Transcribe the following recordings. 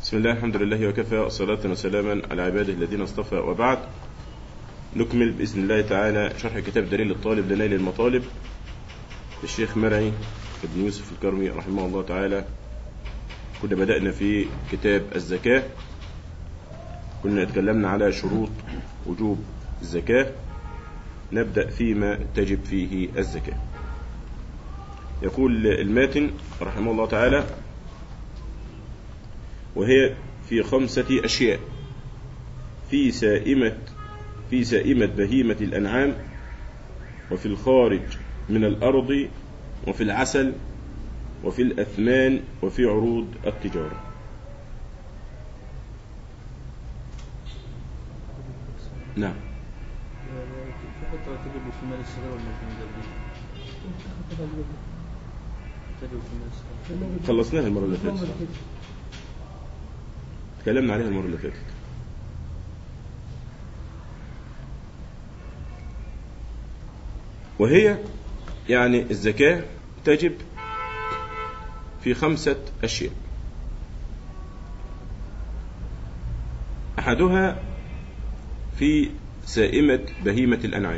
بسم الله الحمد لله وكفى صلاة وسلاما على عباده الذين اصطفى وبعد نكمل بإذن الله تعالى شرح كتاب دليل الطالب لنيل المطالب للشيخ مرعي بن يوسف الكرمي رحمه الله تعالى كنا بدأنا في كتاب الزكاة كنا اتكلمنا على شروط وجوب الزكاة نبدأ فيما تجب فيه الزكاة يقول الماتن رحمه الله تعالى وهي في خمسة أشياء في سائمة في سائمة بهيمة الأنعام وفي الخارج من الأرض وفي العسل وفي الأثمان وفي عروض التجارة نعم في خطة تجب في مال الصغير ولا في المدبر؟ تجب في مال الصغير خلصناها المرة اللي فاتت تكلمنا عليها المرة اللي فاتت وهي يعني الزكاة تجب في خمسة أشياء أحدها في سائمة بهيمة الأنعام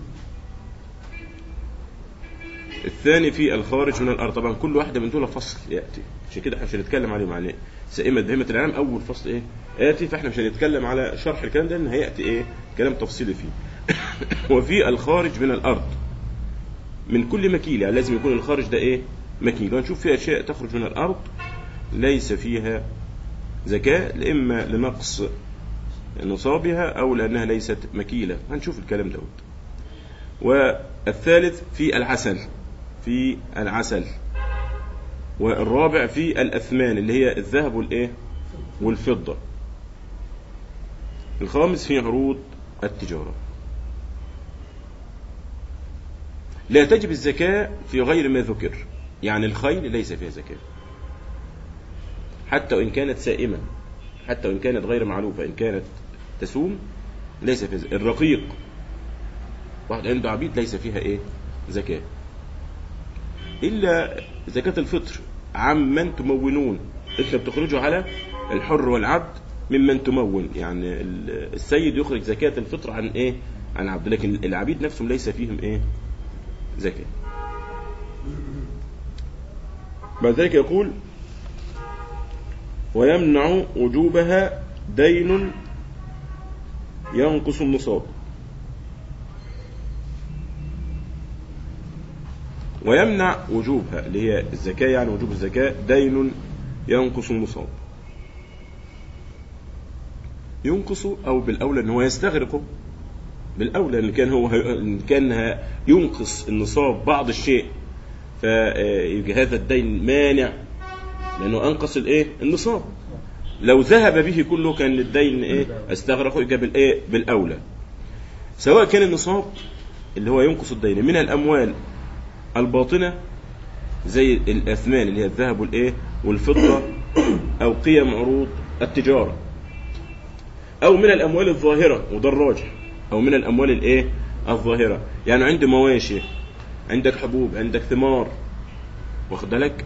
الثاني في الخارج من الأرض طبعا كل واحدة من دول فصل يأتي عشان كده احنا مش هنتكلم عليهم يعني سائمة بهيمة الأنعام أول فصل إيه آتي فاحنا مش هنتكلم على شرح الكلام ده لأن هيأتي إيه كلام تفصيلي فيه وفي الخارج من الأرض من كل مكيل يعني لازم يكون الخارج ده إيه مكيل ونشوف فيها أشياء تخرج من الأرض ليس فيها زكاة إما لنقص نصابها أو لأنها ليست مكيلة هنشوف الكلام دوت والثالث في العسل في العسل والرابع في الأثمان اللي هي الذهب والإيه والفضة الخامس في عروض التجارة لا تجب الزكاة في غير ما ذكر يعني الخيل ليس فيها زكاة حتى وإن كانت سائمة حتى وإن كانت غير معلوفة إن كانت تسوم ليس فيها زكاة الرقيق واحد عنده عبيد ليس فيها إيه زكاة إلا زكاة الفطر عمن تمونون أنت بتخرجوا على الحر والعبد ممن تمون يعني السيد يخرج زكاة الفطر عن إيه عن عبد لكن العبيد نفسهم ليس فيهم إيه زكاة بعد ذلك يقول ويمنع وجوبها دين ينقص النصاب ويمنع وجوبها اللي هي الزكاة يعني وجوب الزكاة دين ينقص النصاب ينقص أو بالأولى أن هو يستغرقه بالأولى إن كان هو إن كان ينقص النصاب بعض الشيء فيبقى هذا الدين مانع لأنه أنقص الإيه النصاب لو ذهب به كله كان الدين إيه استغرقه يبقى بالإيه بالأولى سواء كان النصاب اللي هو ينقص الدين من الأموال الباطنة زي الأثمان اللي هي الذهب والإيه والفضة أو قيم عروض التجارة أو من الأموال الظاهرة وده الراجح أو من الأموال الإيه الظاهرة يعني عندي مواشي عندك حبوب عندك ثمار واخد بالك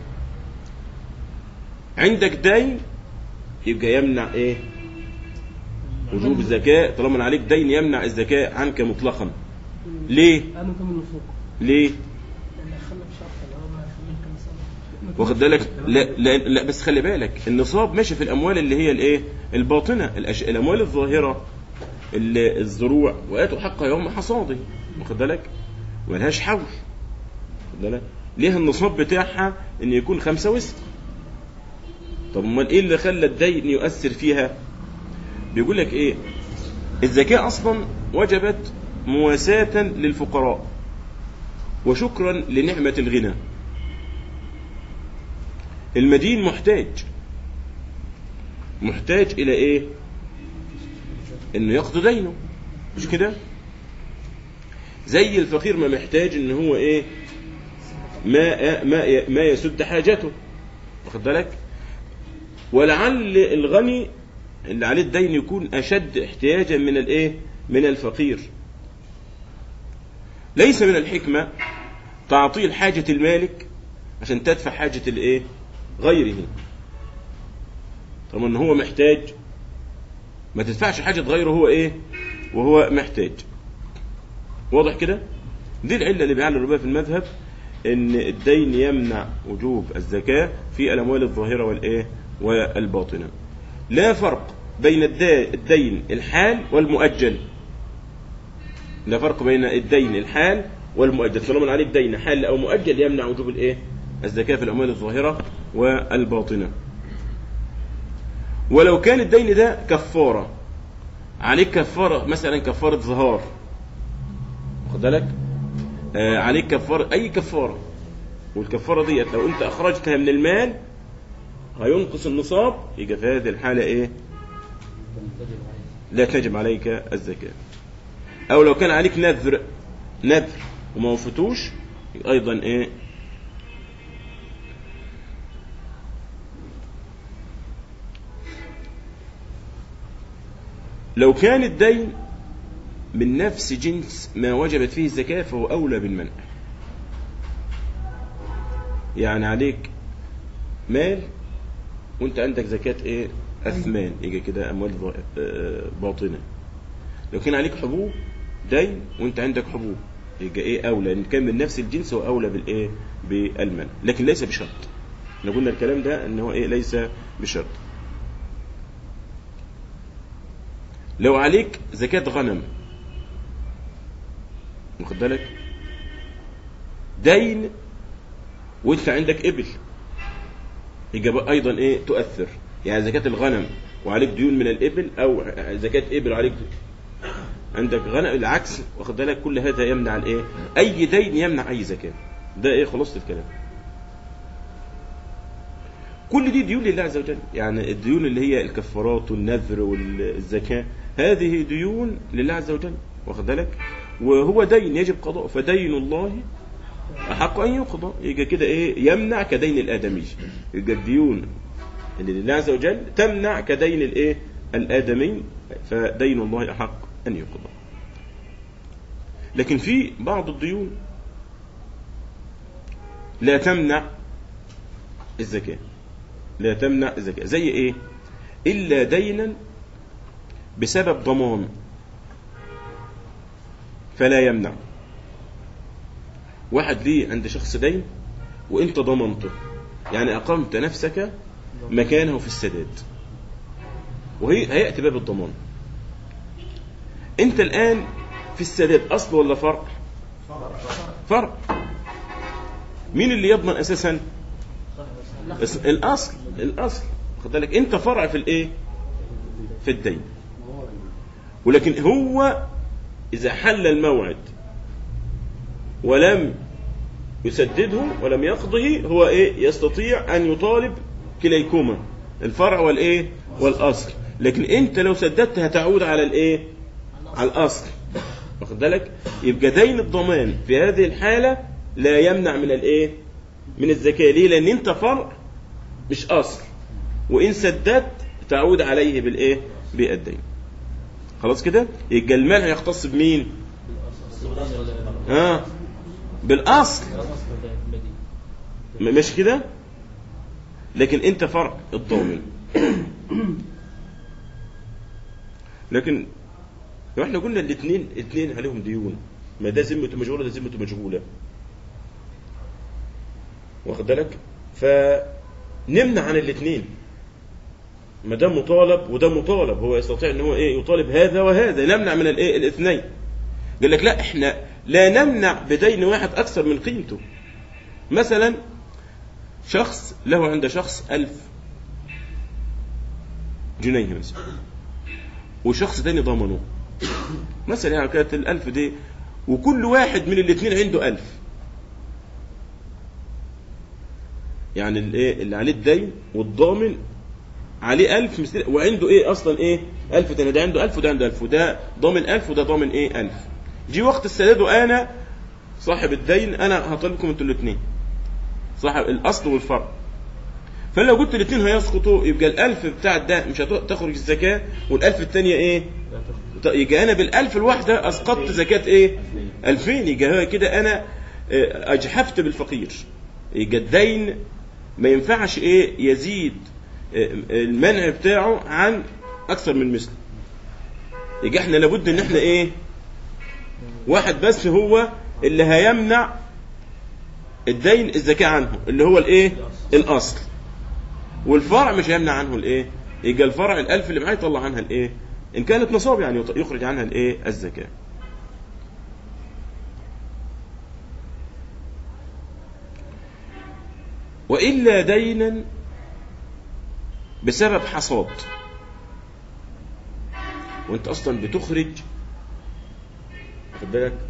عندك دين يبقى يمنع إيه وجوب الزكاة طالما عليك دين يمنع الزكاة عنك مطلقا ليه أنا كم النصوص ليه لأن خلف شرط اللي هو ما يخليه كم سنة واخد بالك لا, لا, لا بس خلي بالك النصاب ماشي في الاموال اللي هي الايه الباطنه الأش... الاموال الظاهره ال- الزروع واتوا حقها يوم حصاده واخد بالك ملهاش حول واخد بالك ليها النصاب بتاعها ان يكون خمسة وسط طب امال ايه اللي خلى الدين يؤثر فيها بيقول لك ايه الزكاه اصلا وجبت مواساة للفقراء وشكرا لنعمه الغنى المدين محتاج محتاج الى ايه انه يقضي دينه مش كده زي الفقير ما محتاج ان هو ايه ما ما ما يسد حاجته واخد بالك ولعل الغني اللي عليه الدين يكون اشد احتياجا من الايه من الفقير ليس من الحكمه تعطيل حاجه المالك عشان تدفع حاجه الايه غيره طالما ان هو محتاج ما تدفعش حاجه تغيره هو ايه وهو محتاج واضح كده دي العله اللي بيعللوا بها في المذهب ان الدين يمنع وجوب الزكاه في الاموال الظاهره والايه والباطنه لا فرق بين الدا- الدين الحال والمؤجل لا فرق بين الدين الحال والمؤجل طالما عليك دين حال او مؤجل يمنع وجوب الايه الزكاه في الاموال الظاهره والباطنه ولو كان الدين ده كفاره عليك كفاره مثلا كفاره ظهار واخد بالك آه عليك كفاره اي كفاره والكفاره ديت لو انت اخرجتها من المال هينقص النصاب يبقى في هذه الحاله ايه لا تجب عليك الزكاه او لو كان عليك نذر نذر وما وفتوش يبقى ايضا ايه لو كان الدين من نفس جنس ما وجبت فيه الزكاة فهو أولى بالمنع يعني عليك مال وانت عندك زكاة ايه أثمان يجي كده أموال ظا- آه، باطنة لو كان عليك حبوب دين وانت عندك حبوب يبقى ايه أولى إن كان من نفس الجنس هو أولى بالإيه بالمنع لكن ليس بشرط احنا قلنا الكلام ده ان هو ايه ليس بشرط لو عليك زكاة غنم واخد بالك دين وانت عندك ابل يبقى بقى ايضا ايه تؤثر يعني زكاة الغنم وعليك ديون من الابل او زكاة ابل وعليك عندك غنم العكس واخد بالك كل هذا يمنع الايه اي دين يمنع اي زكاة ده ايه خلاصة الكلام كل دي ديون لله عز وجل يعني الديون اللي هي الكفارات والنذر والزكاة هذه ديون لله عز وجل واخد بالك وهو دين يجب قضاء فدين الله أحق أن يقضى يبقى كده إيه يمنع كدين الآدمي يبقى الديون اللي لله عز وجل تمنع كدين الإيه الآدمي فدين الله أحق أن يقضى لكن في بعض الديون لا تمنع الزكاة لا تمنع الزكاة زي إيه إلا دينا بسبب ضمان فلا يمنع واحد ليه عند شخص دين وانت ضمنته يعني اقمت نفسك مكانه في السداد وهي هياتي باب الضمان انت الان في السداد اصل ولا فرع فرع مين اللي يضمن اساسا بس الاصل الاصل خد بالك انت فرع في الايه في الدين ولكن هو اذا حل الموعد ولم يسدده ولم يقضه هو ايه يستطيع ان يطالب كليكما الفرع والايه والاصل لكن انت لو سددت هتعود على الايه على الاصل واخد بالك يبقى دين الضمان في هذه الحاله لا يمنع من الايه من الزكاه ليه لان انت فرع مش اصل وان سددت تعود عليه بالايه بالدين خلاص كده يبقى المال هيختص بمين ها بالاصل م- مش كده لكن انت فرع الضامن لكن لو احنا قلنا الاثنين اثنين عليهم ديون ما ده ذمته مجهوله ده ذمته مجهوله واخد بالك فنمنع عن الاثنين ما ده مطالب وده مطالب هو يستطيع ان هو ايه يطالب هذا وهذا نمنع من الايه الاثنين قال لك لا احنا لا نمنع بدين واحد اكثر من قيمته مثلا شخص له عند شخص ألف جنيه مثلا وشخص تاني ضمنه مثلا يعني كانت الألف دي وكل واحد من الاثنين عنده ألف يعني الايه اللي عليه الدين والضامن عليه ألف مثل وعنده ايه اصلا ايه ألف تاني ده عنده ألف وده عنده ألف وده ضامن ألف وده ضامن ايه ألف جي وقت السداد وانا صاحب الدين انا هطالبكم انتوا الاثنين صاحب الاصل والفرع فلو قلت الاثنين هيسقطوا يبقى الألف بتاع ده مش هتخرج الزكاة والألف الثانية ايه ط- يبقى انا بالألف الواحدة اسقطت زكاة ايه ألفين يبقى هو كده انا آه، اجحفت بالفقير يبقى الدين ما ينفعش ايه يزيد المنع بتاعه عن اكثر من مثل يبقى احنا لابد ان احنا ايه واحد بس هو اللي هيمنع الدين الزكاة عنه اللي هو الايه الاصل والفرع مش هيمنع عنه الايه يبقى الفرع الالف اللي معاه يطلع عنها الايه ان كانت نصاب يعني يط- يخرج عنها الايه الزكاة وإلا دينا بسبب حصاد وانت اصلا بتخرج خد بالك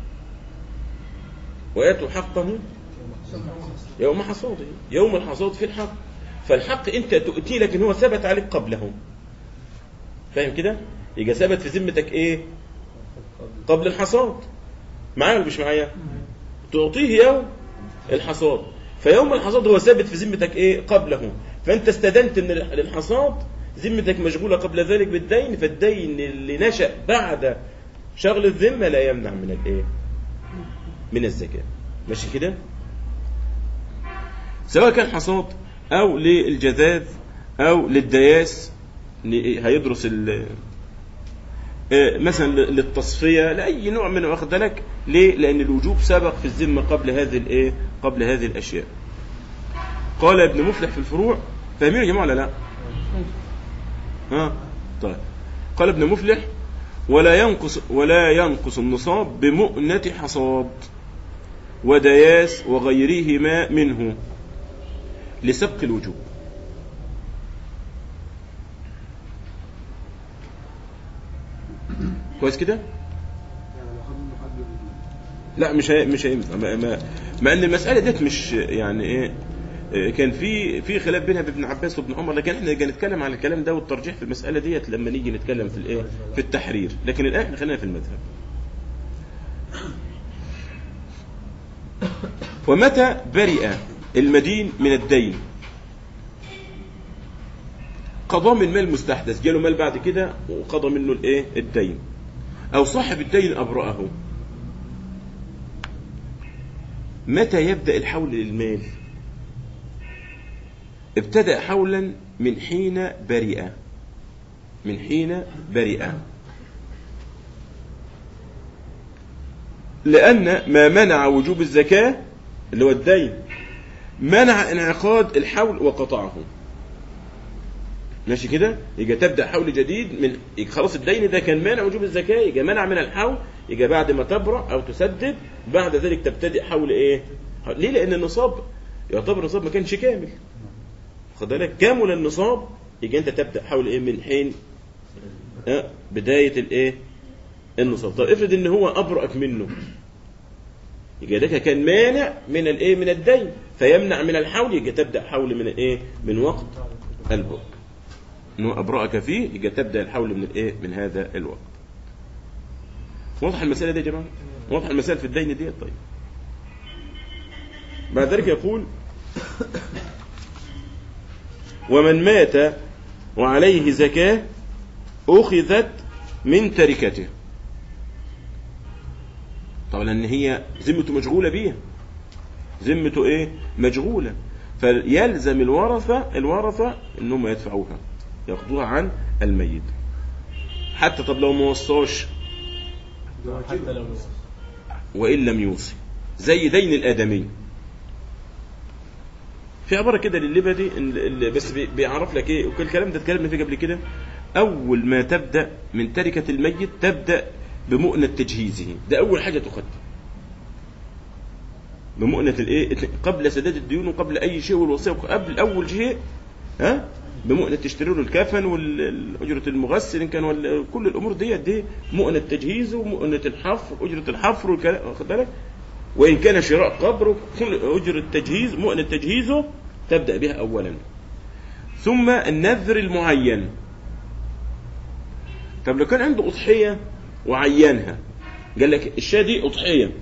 وآتوا حقه يوم حصاده يوم الحصاد في الحق فالحق انت تؤتيه لكن هو ثبت عليك قبله فاهم كده يبقى ثبت في ذمتك ايه قبل الحصاد معايا ولا مش معايا تعطيه يوم الحصاد فيوم الحصاد هو ثابت في ذمتك ايه قبله فانت استدنت من الحصاد ذمتك مشغوله قبل ذلك بالدين فالدين اللي نشا بعد شغل الذمه لا يمنع من الايه من الزكاه ماشي كده سواء كان حصاد او للجذاذ او للدياس ل- هيدرس ال آه، مثلا للتصفيه لاي نوع من واخد بالك ليه لان الوجوب سبق في الذمه قبل هذه الايه قبل هذه الاشياء قال ابن مفلح في الفروع فاهمين يا جماعه ولا لا ها طيب قال ابن مفلح ولا ينقص ولا ينقص النصاب بمؤنة حصاد ودياس وغيرهما منه لسبق الوجوب كويس كده لا مش هي مش هينفع ما, ما, مع ان المساله ديت مش يعني ايه إيه، كان في في خلاف بينها بين ابن عباس وابن عمر لكن احنا نيجي نتكلم على الكلام ده والترجيح في المساله ديت لما نيجي نتكلم في الايه في التحرير لكن الان احنا خلينا في المذهب ومتى برئ المدين من الدين قضى من مال مستحدث جاله مال بعد كده وقضى منه الايه الدين او صاحب الدين ابرأه متى يبدأ الحول للمال ابتدأ حولا من حين برئ من حين برئ لأن ما منع وجوب الزكاة اللي هو الدين منع انعقاد الحول وقطعه ماشي كده يبقى تبدا حول جديد من يبقى خلاص الدين ده كان مانع وجوب الزكاه يبقى منع من الحول يبقى بعد ما تبرأ او تسدد بعد ذلك تبتدئ حول ايه حول. ليه لان النصاب يعتبر النصاب ما كانش كامل خد بالك كامل النصاب يبقى انت تبدا حول ايه من حين آه بدايه الايه النصاب طب افرض ان هو ابرأك منه يبقى ده كان مانع من الايه من الدين فيمنع من الحول يبقى تبدا حول من الايه من وقت البرء انه ابرأك فيه يبقى تبدا الحول من الايه من هذا الوقت واضح المساله دي يا جماعه واضح المسائل في الدين دي طيب بعد ذلك يقول ومن مات وعليه زكاه اخذت من تركته طبعا لان هي ذمته مشغوله بيها ذمته ايه مشغوله فيلزم الورثه الورثه انهم يدفعوها ياخدوها عن الميت حتى طب لو ما وصاش حتى لو وان لم يوصي زي دين الادمي في عباره كده لللبدي إن- اللي بس بي- بيعرف لك ايه وكل الكلام ده اتكلمنا فيه قبل كده اول ما تبدا من تركه الميت تبدا بمؤنه تجهيزه ده اول حاجه تقدم بمؤنه الايه قبل سداد الديون وقبل اي شيء والوصيه قبل اول شيء ها بمؤنة تشتري له الكفن والأجرة المغسل إن كان ولا كل الأمور ديت دي مؤنة تجهيزه ومؤنة الحفر أجرة الحفر والكلام واخد بالك وإن كان شراء قبر كل أجرة تجهيز مؤنة تجهيزه تبدأ بها أولا ثم النذر المعين طب لو كان عنده أضحية وعينها قال لك الشاة دي أضحية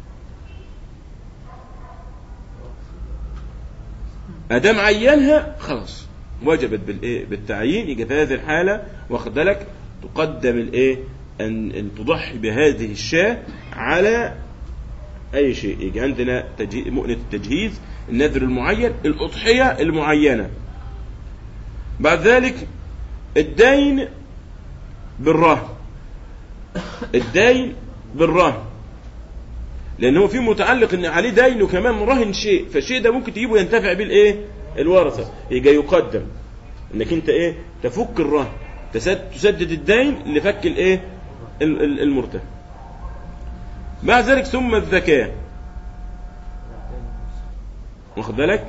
ادام عينها خلاص وجبت بالايه بالتعيين يجي في هذه الحاله واخد بالك تقدم الايه ان ان تضحي بهذه الشاة على اي شيء يجي عندنا تجهي... مؤنة التجهيز النذر المعين الاضحيه المعينه بعد ذلك الدين بالرهن الدين بالرهن لان هو في متعلق ان عليه دين وكمان مراهن شيء فالشيء ده ممكن تجيبه ينتفع بيه الايه الورثه يجي يقدم انك انت ايه تفك الرهن تسد- تسدد الدين لفك الايه ال- ال- المرتهن بعد ذلك ثم الزكاه واخد بالك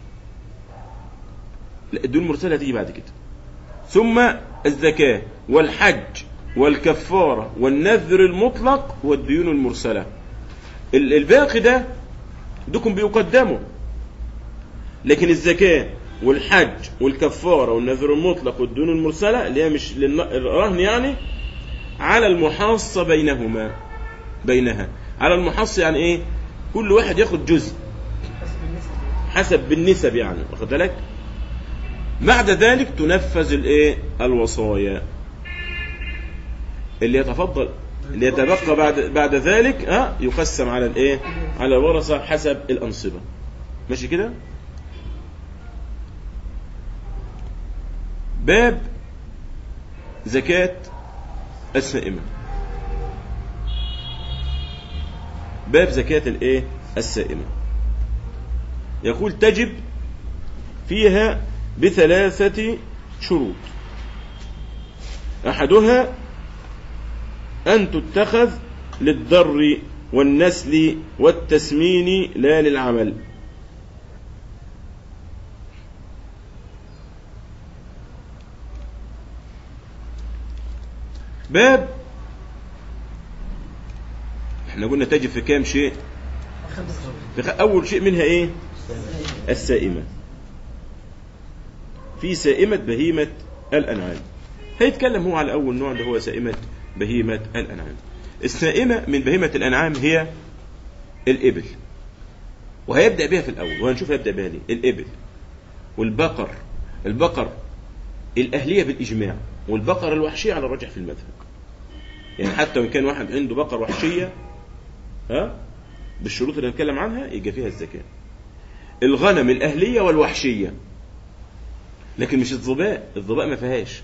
لا الدين المرسله هتيجي بعد كده ثم الزكاه والحج والكفاره والنذر المطلق والديون المرسله ال- الباقي ده دوكم بيقدموا لكن الزكاه والحج والكفاره والنذر المطلق والديون المرسله اللي هي مش للرهن يعني على المحاصه بينهما بينها على المحاصه يعني ايه كل واحد ياخد جزء حسب النسبة حسب بالنسب يعني واخد بالك بعد ذلك تنفذ الايه الوصايا اللي يتفضل اللي يتبقى بعد بعد ذلك ها يقسم على الايه على الورثه حسب الانصبه ماشي كده باب زكاة السائمة باب زكاة الايه السائمة يقول تجب فيها بثلاثة شروط أحدها أن تتخذ للضر والنسل والتسمين لا للعمل باب احنا قلنا تجب في كام شيء خمسة في خ- أول شيء منها إيه السائمة في سائمة بهيمة الأنعام هيتكلم هو على أول نوع اللي هو سائمة بهيمة الأنعام السائمة من بهيمة الأنعام هي الإبل وهيبدأ بها في الأول وهنشوف هيبدأ بها ليه الإبل والبقر البقر الأهلية بالإجماع والبقر الوحشية على الرجح في المذهب يعني حتى وإن كان واحد عنده بقر وحشية ها بالشروط اللي هنتكلم عنها يجي فيها الزكاة الغنم الأهلية والوحشية لكن مش الظباء الظباء ما فيهاش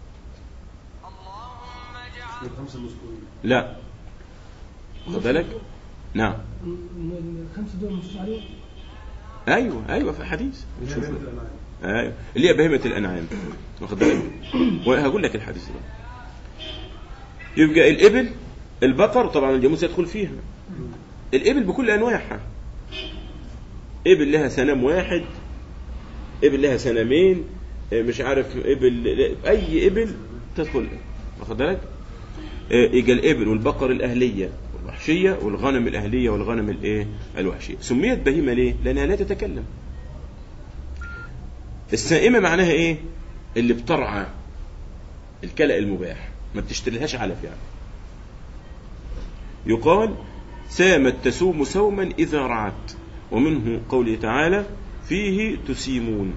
الخمسة المذكورين لا واخد بالك نعم الخمسة دول مش عليهم ايوه ايوه في حديث نشوف بهيمة الأنعام. ايوه اللي هي بهيمه الانعام واخد بالك وهقول لك الحديث ده يبقى الابل البقر طبعا الجاموس يدخل فيها الابل بكل انواعها ابل لها سنام واحد ابل لها سنامين إيه مش عارف ابل اي ابل تدخل واخد بالك إيه، يجي الابل والبقر الاهليه والوحشيه والغنم الاهليه والغنم الايه الوحشيه سميت بهيمه ليه لانها لا تتكلم السائمه معناها ايه اللي بترعى الكلأ المباح ما بتشتريلهاش علف يعني يقال سامت تسوم سوما إذا رعت ومنه قوله تعالى فيه تسيمون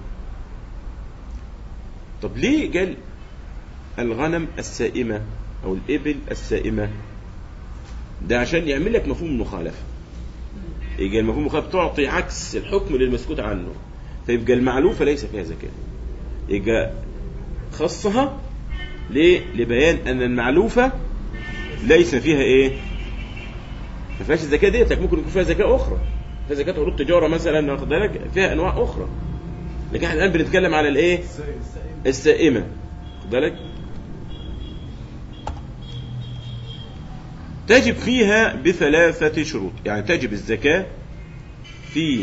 طب ليه قال الغنم السائمة أو الإبل السائمة ده عشان يعمل لك مفهوم المخالفة يبقى المفهوم المخالفة تعطي عكس الحكم للمسكوت عنه فيبقى المعلوفة ليس فيها زكاة يبقى خصها ليه؟ لبيان أن المعلوفة ليس فيها إيه؟ ما فيهاش الزكاة ديتك ممكن يكون فيها زكاة أخرى فيها زكاة عروض تجارة مثلا واخد بالك فيها أنواع أخرى لكن احنا الآن بنتكلم على الإيه؟ السائمة واخد بالك؟ تجب فيها بثلاثة شروط يعني تجب الزكاة في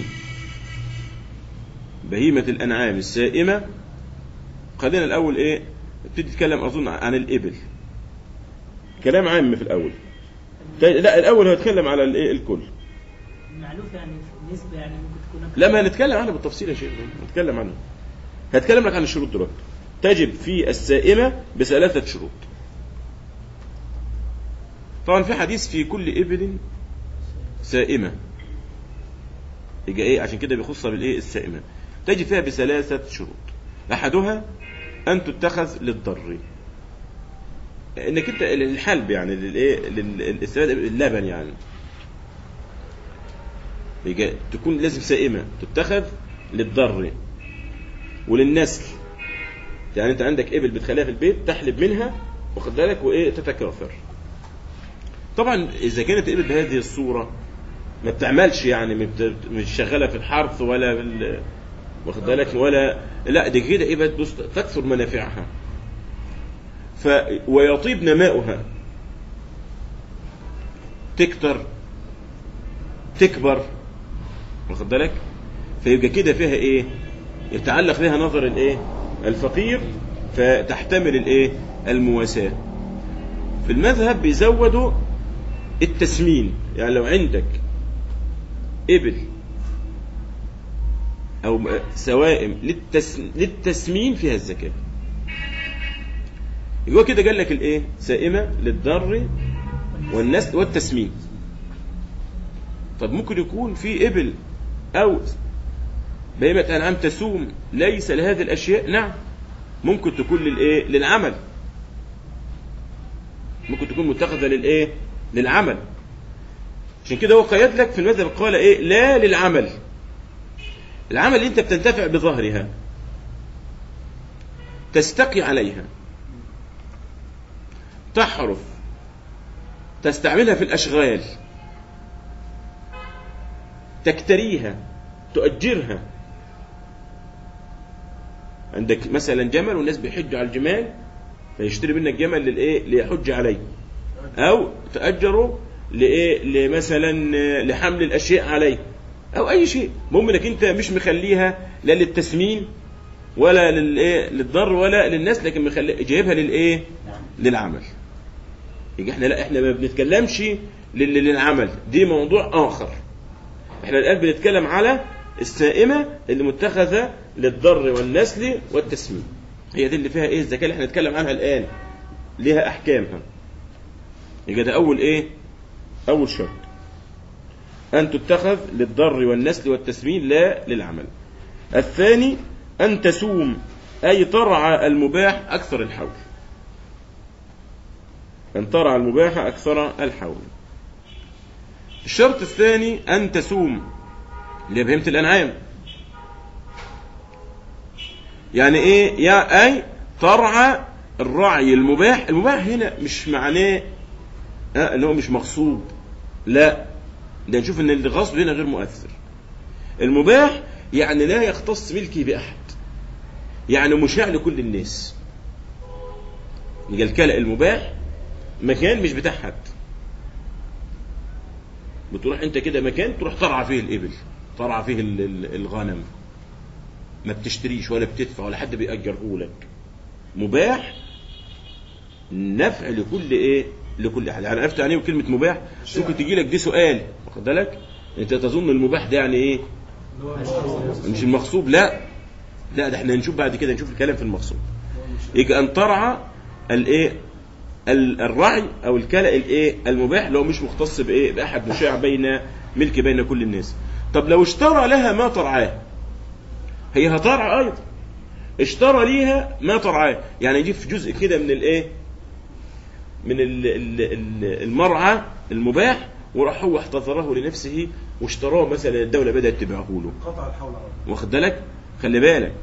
بهيمة الأنعام السائمة خلينا الأول إيه نبتدي نتكلم أظن عن الإبل كلام عام في الأول لا الأول هنتكلم على الإيه الكل معلوف يعني نسبة يعني ممكن تكون أكثر. لا ما هنتكلم عنها بالتفصيل يا شيخ هنتكلم عنها هتكلم لك عن الشروط دلوقتي تجب في السائمة بثلاثة شروط طبعا في حديث في كل إبل سائمة يجي ايه عشان كده بيخصها بالايه السائمة تجب فيها بثلاثة شروط أحدها أن تتخذ للضر انك انت الحلب يعني للايه للاستفادة اللبن يعني يجي تكون لازم سائمة تتخذ للضر وللنسل يعني انت عندك ابل بتخليها في البيت تحلب منها واخد بالك وايه تتكاثر طبعا اذا كانت ابل بهذه الصوره ما بتعملش يعني ما بت- مش شغاله في الحرث ولا في ال- واخد بالك ولا لا دي كده ايه بتبص تكثر منافعها ف ويطيب نماؤها تكتر تكبر واخد بالك فيبقى كده فيها ايه يتعلق بها نظر الايه الفقير فتحتمل الايه المواساة في المذهب بيزودوا التسمين يعني لو عندك ابل او م- سوائم للتس... للتسمين فيها الزكاة يبقى كده قال لك الايه سائمة للضر والنسل والتسمين طب ممكن يكون في ابل او بهيمة انعام تسوم ليس لهذه الاشياء نعم ممكن تكون للايه للعمل ممكن تكون متخذة للايه للعمل عشان كده هو قيد لك في المذهب قال ايه لا للعمل العمل اللي انت بتنتفع بظهرها تستقي عليها تحرف تستعملها في الاشغال تكتريها تؤجرها عندك مثلا جمل والناس بيحجوا على الجمال فيشتري منك جمل للايه ليحج عليه او تاجره لايه لمثلا لحمل الاشياء عليه او اي شيء المهم انك انت مش مخليها لا للتسمين ولا للايه للضر ولا للناس لكن مخلي جايبها للايه للعمل يبقى احنا لا احنا ما بنتكلمش لل- للعمل دي موضوع اخر احنا الان بنتكلم على السائمه اللي متخذه للضر والنسل والتسمين هي دي اللي فيها ايه الزكاه اللي احنا نتكلم عنها الان ليها احكامها يبقى ده اول ايه اول شرط ان تتخذ للضر والنسل والتسمين لا للعمل الثاني ان تسوم اي ترعى المباح اكثر الحول ان ترعى المباح اكثر الحول الشرط الثاني ان تسوم اللي هي بهيمه الانعام يعني ايه يا اي ترعى الرعي المباح المباح هنا مش معناه آه ان هو مش مغصوب لا ده نشوف ان الغصب هنا غير مؤثر المباح يعني لا يختص ملكي باحد يعني مشاع لكل الناس يبقى الكلأ المباح مكان مش بتاع حد بتروح انت كده مكان تروح ترعى فيه الابل ترعى فيه ال- ال- الغنم ما بتشتريش ولا بتدفع ولا حد بيأجره لك مباح نفع لكل ايه لكل احد يعني عرفت يعني ايه كلمه مباح ممكن تجي لك دي سؤال واخد بالك انت تظن المباح ده يعني ايه مش المغصوب لا لا ده احنا نشوف بعد كده نشوف الكلام في المغصوب يجي ان ترعى الايه ال- الرعي او الكلأ الايه المباح لو مش مختص بايه باحد مشاع بين ملك بين كل الناس طب لو اشترى لها ما ترعاه هي هترعى ايضا اشترى ليها ما ترعاه يعني يجيب في جزء كده من الايه من ال- ال- ال- المرعى المباح وراح هو احتضره لنفسه واشتراه مثلا الدوله بدات تبيعه له قطع الحول على طول. واخد بالك خلي بالك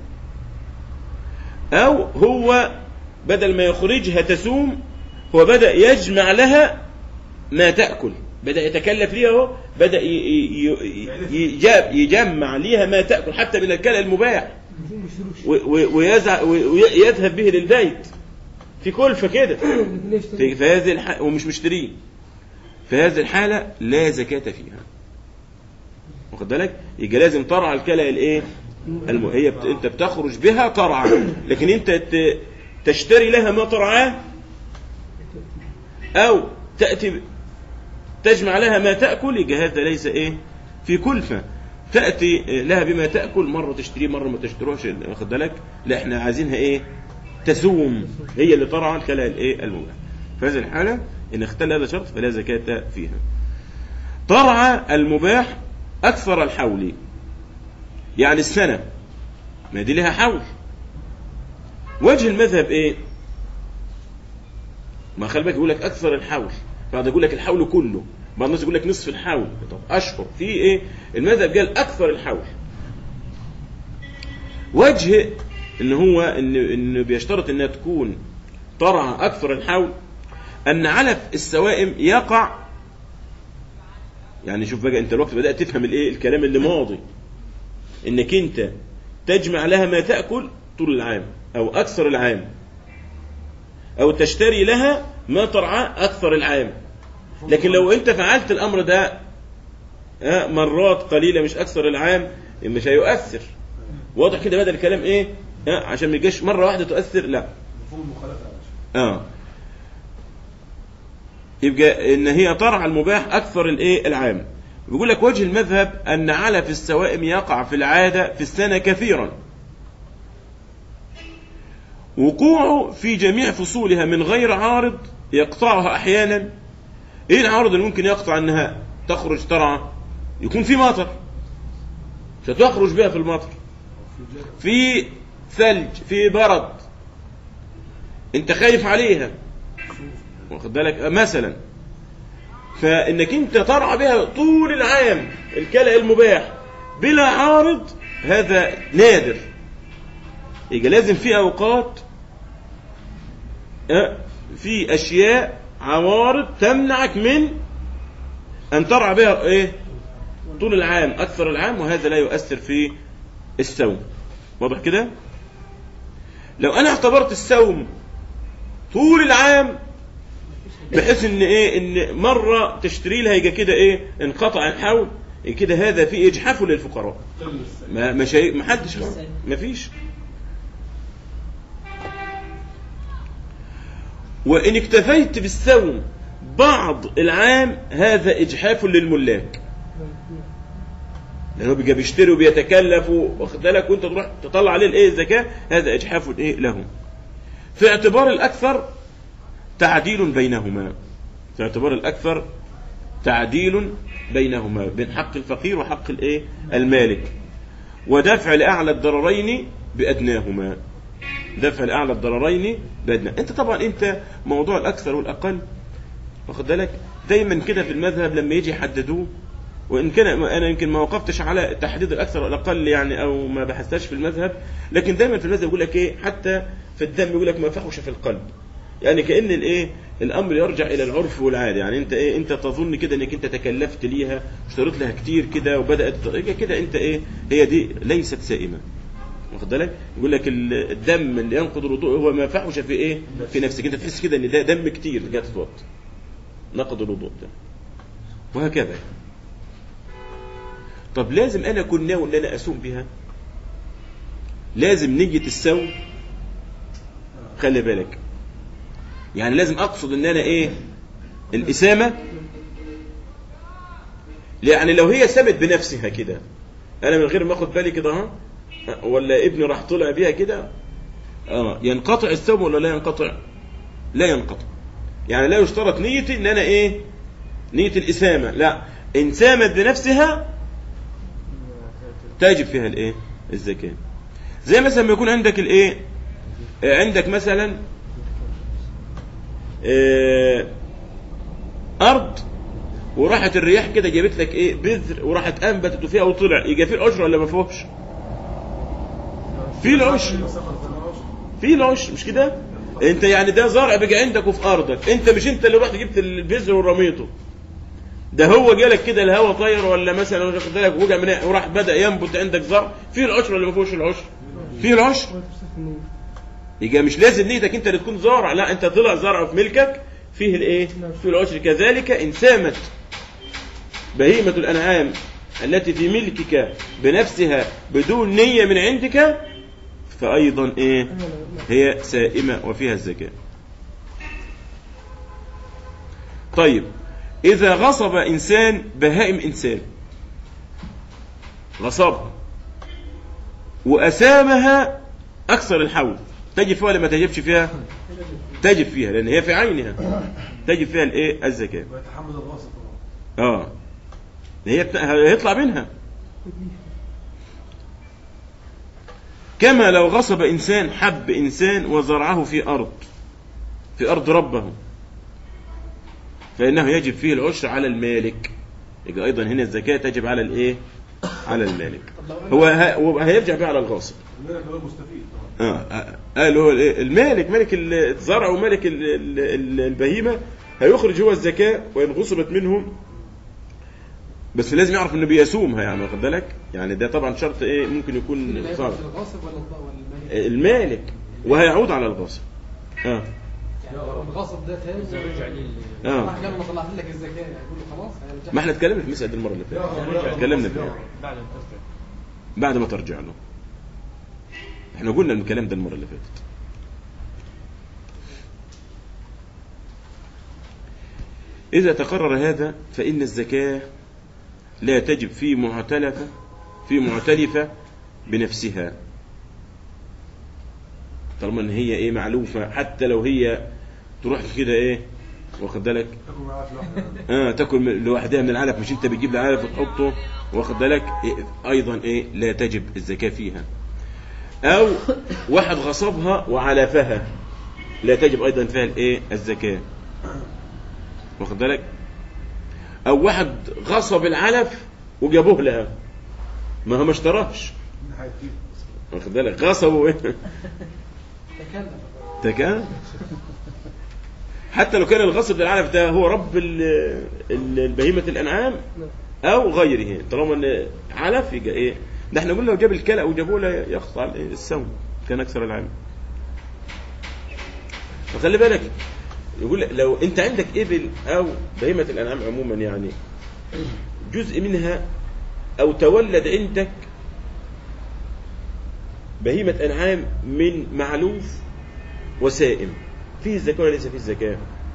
او هو بدل ما يخرجها تسوم هو بدا يجمع لها ما تاكل بدا يتكلف ليها هو بدا ي- ي- ي- يجاب يجمع ليها ما تاكل حتى من الكلى المباح المفروض ما يشتروش و- و- ويزع و- ويذهب به للبيت في كلفه كده لكن ليش في في هذه الحالة ومش مشتريه في هذه الحالة لا زكاة فيها واخد بالك يبقى لازم ترعى الكلى الايه الم... هي بت... انت بتخرج بها ترعى لكن انت ت... تشتري لها ما ترعاه او تأتي ب- تجمع لها ما تأكل يبقى هذا ليس ايه في كلفة تأتي لها بما تأكل مرة تشتريه مرة ما تشتروش واخد بالك لا احنا عايزينها ايه تسوم هي اللي ترعى الكلى الايه المباح في هذه الحالة ان اختل هذا شرط فلا زكاة فيها ترعى المباح اكثر الحول يعني السنة ما دي لها حول وجه المذهب ايه ما خلي بالك يقول لك اكثر الحول بعد يقول لك الحول كله بعض الناس يقول لك نصف الحول طب اشهر في ايه المذهب قال اكثر الحول وجه ان هو ان انه بيشترط انها تكون ترعى اكثر الحول ان علف السوائم يقع يعني شوف بقى انت الوقت بدات تفهم الايه الكلام اللي ماضي انك انت تجمع لها ما تاكل طول العام او اكثر العام او تشتري لها ما ترعاه اكثر العام لكن لو انت فعلت الامر ده آه، مرات قليله مش اكثر العام مش هيؤثر واضح كده بدل الكلام ايه آه، عشان ما يجيش مره واحده تؤثر لا مفهوم المخالفه يا باشا اه يبقى ان هي ترعى المباح اكثر الايه العام بيقول لك وجه المذهب ان علف السوائم يقع في العاده في السنه كثيرا وقوعه في جميع فصولها من غير عارض يقطعها احيانا ايه العارض اللي ممكن يقطع انها تخرج ترعى يكون في مطر ستخرج بها في المطر في ثلج في برد انت خايف عليها واخد بالك مثلا فانك انت ترعى بها طول العام الكلى المباح بلا عارض هذا نادر يبقى لازم في اوقات آه، في اشياء عوارض تمنعك من ان ترعى بها ايه طول العام اكثر العام وهذا لا يؤثر في السوم واضح كده لو انا اعتبرت السوم طول العام بحيث ان ايه ان مره تشتري لها يجي كده ايه انقطع الحول كده هذا في اجحاف للفقراء ما مش هي- ما حدش ما فيش وان اكتفيت بالسوم بعض العام هذا اجحاف للملاك لانه بيجي بيشتري وبيتكلف واخد بالك وانت تروح تطلع عليه الايه الزكاه هذا اجحاف ايه له في اعتبار الاكثر تعديل بينهما في اعتبار الاكثر تعديل بينهما بين حق الفقير وحق الايه المالك ودفع لاعلى الضررين بادناهما دفع لاعلى الضررين بادناه انت طبعا انت موضوع الاكثر والاقل واخد بالك دايما كده في المذهب لما يجي يحددوه وان كان انا يمكن ما وقفتش على تحديد الاكثر والاقل يعني او ما بحثتش في المذهب لكن دايما في المذهب يقول لك ايه حتى في الدم يقول لك ما فحش في القلب يعني كان الايه الامر يرجع الى العرف والعاده يعني انت ايه انت تظن كده انك انت تكلفت ليها اشتريت لها كتير كده وبدات يبقى كده انت ايه هي دي ليست سائمه واخد بالك يقول لك ال- الدم اللي ينقض الوضوء هو ما فحش في ايه في نفسك انت تحس كده ان ده دم كتير جات تتوضا نقض الوضوء ده وهكذا طب لازم انا اكون ناوي ان انا اسوم بها لازم نية السوم خلي بالك يعني لازم اقصد ان انا ايه الاسامه يعني لو هي سمت بنفسها كده انا من غير ما اخد بالي كده ها ولا ابني راح طلع بيها كده اه ينقطع السوم ولا لا ينقطع لا ينقطع يعني لا يشترط نيتي ان انا ايه نية الاسامه لا ان سامت بنفسها تجب فيها الايه الزكاه زي مثلا ما يكون عندك الايه آه، عندك مثلا آه، ارض وراحت الرياح كده جابت لك ايه بذر وراحت انبتت فيها وطلع يبقى في العشر ولا ما فيهوش في العشر في العشر مش كده انت يعني ده زرع بقى عندك وفي ارضك انت مش انت اللي رحت جبت البذر ورميته ده هو جالك كده الهوا طاير ولا مثلا واخد بالك وجا من وراح بدا ينبت عندك زرع في العشر ولا ما فيهوش العشر في العشر يبقى مش لازم نيتك انت اللي تكون زارع لا انت طلع زرع في ملكك فيه الايه في العشر كذلك ان سامت بهيمة الانعام التي في ملكك بنفسها بدون نية من عندك فايضا ايه هي سائمة وفيها الزكاة طيب اذا غصب انسان بهائم انسان غصب واسامها اكثر الحول تجب فيها ولا ما تجبش فيها تجب فيها لان هي في عينها تجب فيها الايه الزكاه ويتحمل الغاصب طبعا اه هي بت- هيطلع منها كما لو غصب انسان حب انسان وزرعه في ارض في ارض ربه فانه يجب فيه العشر على المالك يبقى ايضا هنا الزكاه تجب على الايه على المالك طب لو أنا- هو ه- هو هيرجع بقى على الغاصب الملك هو المستفيد طبعا اه آه، قال هو ال- المالك مالك الزرع ومالك ال- ال- ال- البهيمه هيخرج هو الزكاه وان غصبت منهم بس لازم يعرف انه بيسومها يعني واخد بالك يعني ده طبعا شرط ايه ممكن اللي يكون هيبقى صعب في الغاصب ولا الض- ولا المالك؟ المالك وهيعود على الغاصب اه يعني لو الغاصب ده إذا تاني رجع لي اه راح قال له طلعت لك الزكاه يقول له خلاص هيرجع ما احنا اتكلمنا في المسألة دي المرة اللي فاتت اتكلمنا فيها بعد ما ترجع بعد ما ترجع له احنا قلنا الكلام ده المرة اللي فاتت إذا تقرر هذا فإن الزكاة لا تجب في معتلفة في معتلفة بنفسها طالما ان هي ايه معلوفة حتى لو هي تروح كده ايه واخد بالك تاكل معاه في لوحده اه تاكل من- لوحدها من العلف مش انت بتجيب العلف وتحطه واخد بالك إيه ايضا ايه لا تجب الزكاه فيها او واحد غصبها وعلفها لا تجب ايضا فيها الايه الزكاه واخد بالك او واحد غصب العلف وجابوه لها ما هو ما اشتراش من حياتي واخد بالك غصبوا ايه تكلم تكا حتى لو كان الغصب للعلف ده هو رب ال- ال- البهيمة الأنعام أو غيره طالما إن علف يبقى إيه ده احنا قلنا لو جاب الكلى أو جابوه لا يقطع الإيه؟ السوم كان أكثر العام فخلي بالك يقول لك لو أنت عندك إبل أو بهيمة الأنعام عموما يعني جزء منها أو تولد عندك بهيمة أنعام من معلوف وسائم فيه الزكاة ولا ليس فيه الزكاة؟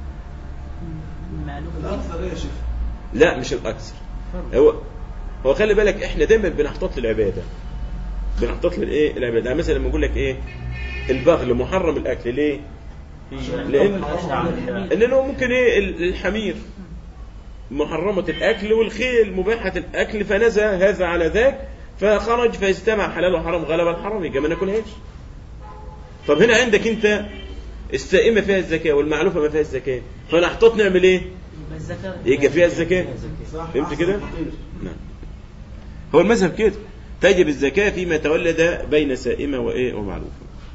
معلوم الاكثر ايه يا شيخ لا مش الأكثر هو هو خلي بالك احنا دايما بنحتاط للعبادة بنحتاط للايه العبادة يعني مثلا لما اقول لك ايه البغل محرم الاكل ليه؟ لان لانه ممكن ايه ال- الحمير محرمة الاكل والخيل مباحة الاكل فنزى هذا على ذاك فخرج فاجتمع حلال وحرام غلب الحرام يبقى ما ناكلهاش طب هنا عندك انت السائمة فيها الزكاة والمعلوفة ما فيها الزكاة فنحتاط نعمل ايه؟ يبقى الزكاة يبقى فيها الزكاة صح فهمت أحسن كده؟ خطير. نعم هو المذهب كده تجب الزكاة فيما تولد بين سائمة وإيه ومعلوفة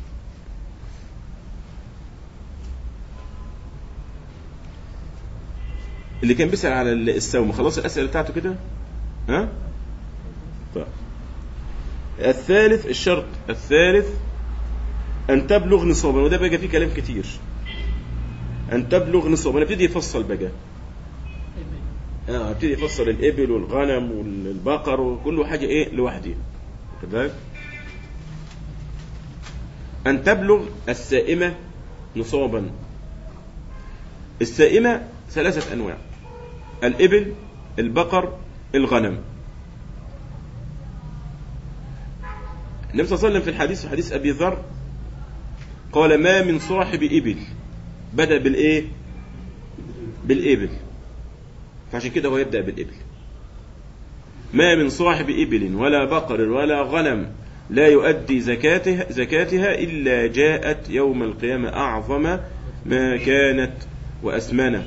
اللي كان بيسأل على السوم خلاص الأسئلة بتاعته كده ها طيب الثالث الشرط الثالث أن تبلغ نصابا وده بقى فيه كلام كتير أن تبلغ نصابا نبتدي يفصل بقى اه ابتدي يفسر الابل والغنم والبقر وكل حاجه ايه لوحدها واخد بالك؟ ان تبلغ السائمه نصابا السائمه ثلاثه انواع الابل البقر الغنم النبي صلى الله عليه وسلم في الحديث في حديث ابي ذر قال ما من صاحب ابل بدا بالايه بالابل فعشان كده هو يبدأ بالإبل ما من صاحب إبل ولا بقر ولا غنم لا يؤدي زكاتها, زكاتها إلا جاءت يوم القيامة أعظم ما كانت وأسمنه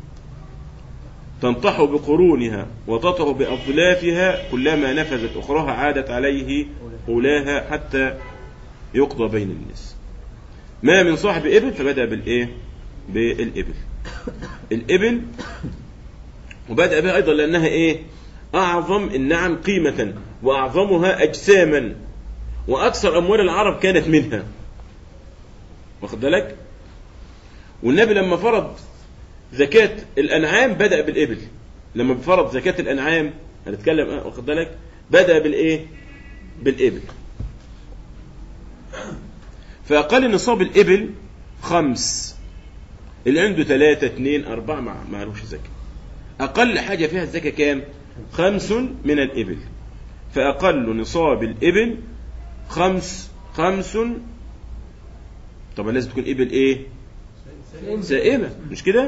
تنطح بقرونها وتطع بأظلافها كلما نفذت أخراها عادت عليه أولاها حتى يقضى بين الناس ما من صاحب إبل فبدأ بالإيه بالإبل الإبل وبدأ بها أيضا لأنها إيه أعظم النعم قيمة وأعظمها أجساما وأكثر أموال العرب كانت منها واخد بالك والنبي لما فرض زكاة الأنعام بدأ بالإبل لما فرض زكاة الأنعام هنتكلم آه، واخد بالك بدأ بالإيه بالإبل فأقل نصاب الإبل خمس اللي عنده ثلاثة اثنين أربعة ما معلوش زكاة أقل حاجة فيها الزكاة كام؟ خمس من الإبل فأقل نصاب الإبل خمس خمس طبعا لازم تكون إبل إيه؟ سائمة مش كده؟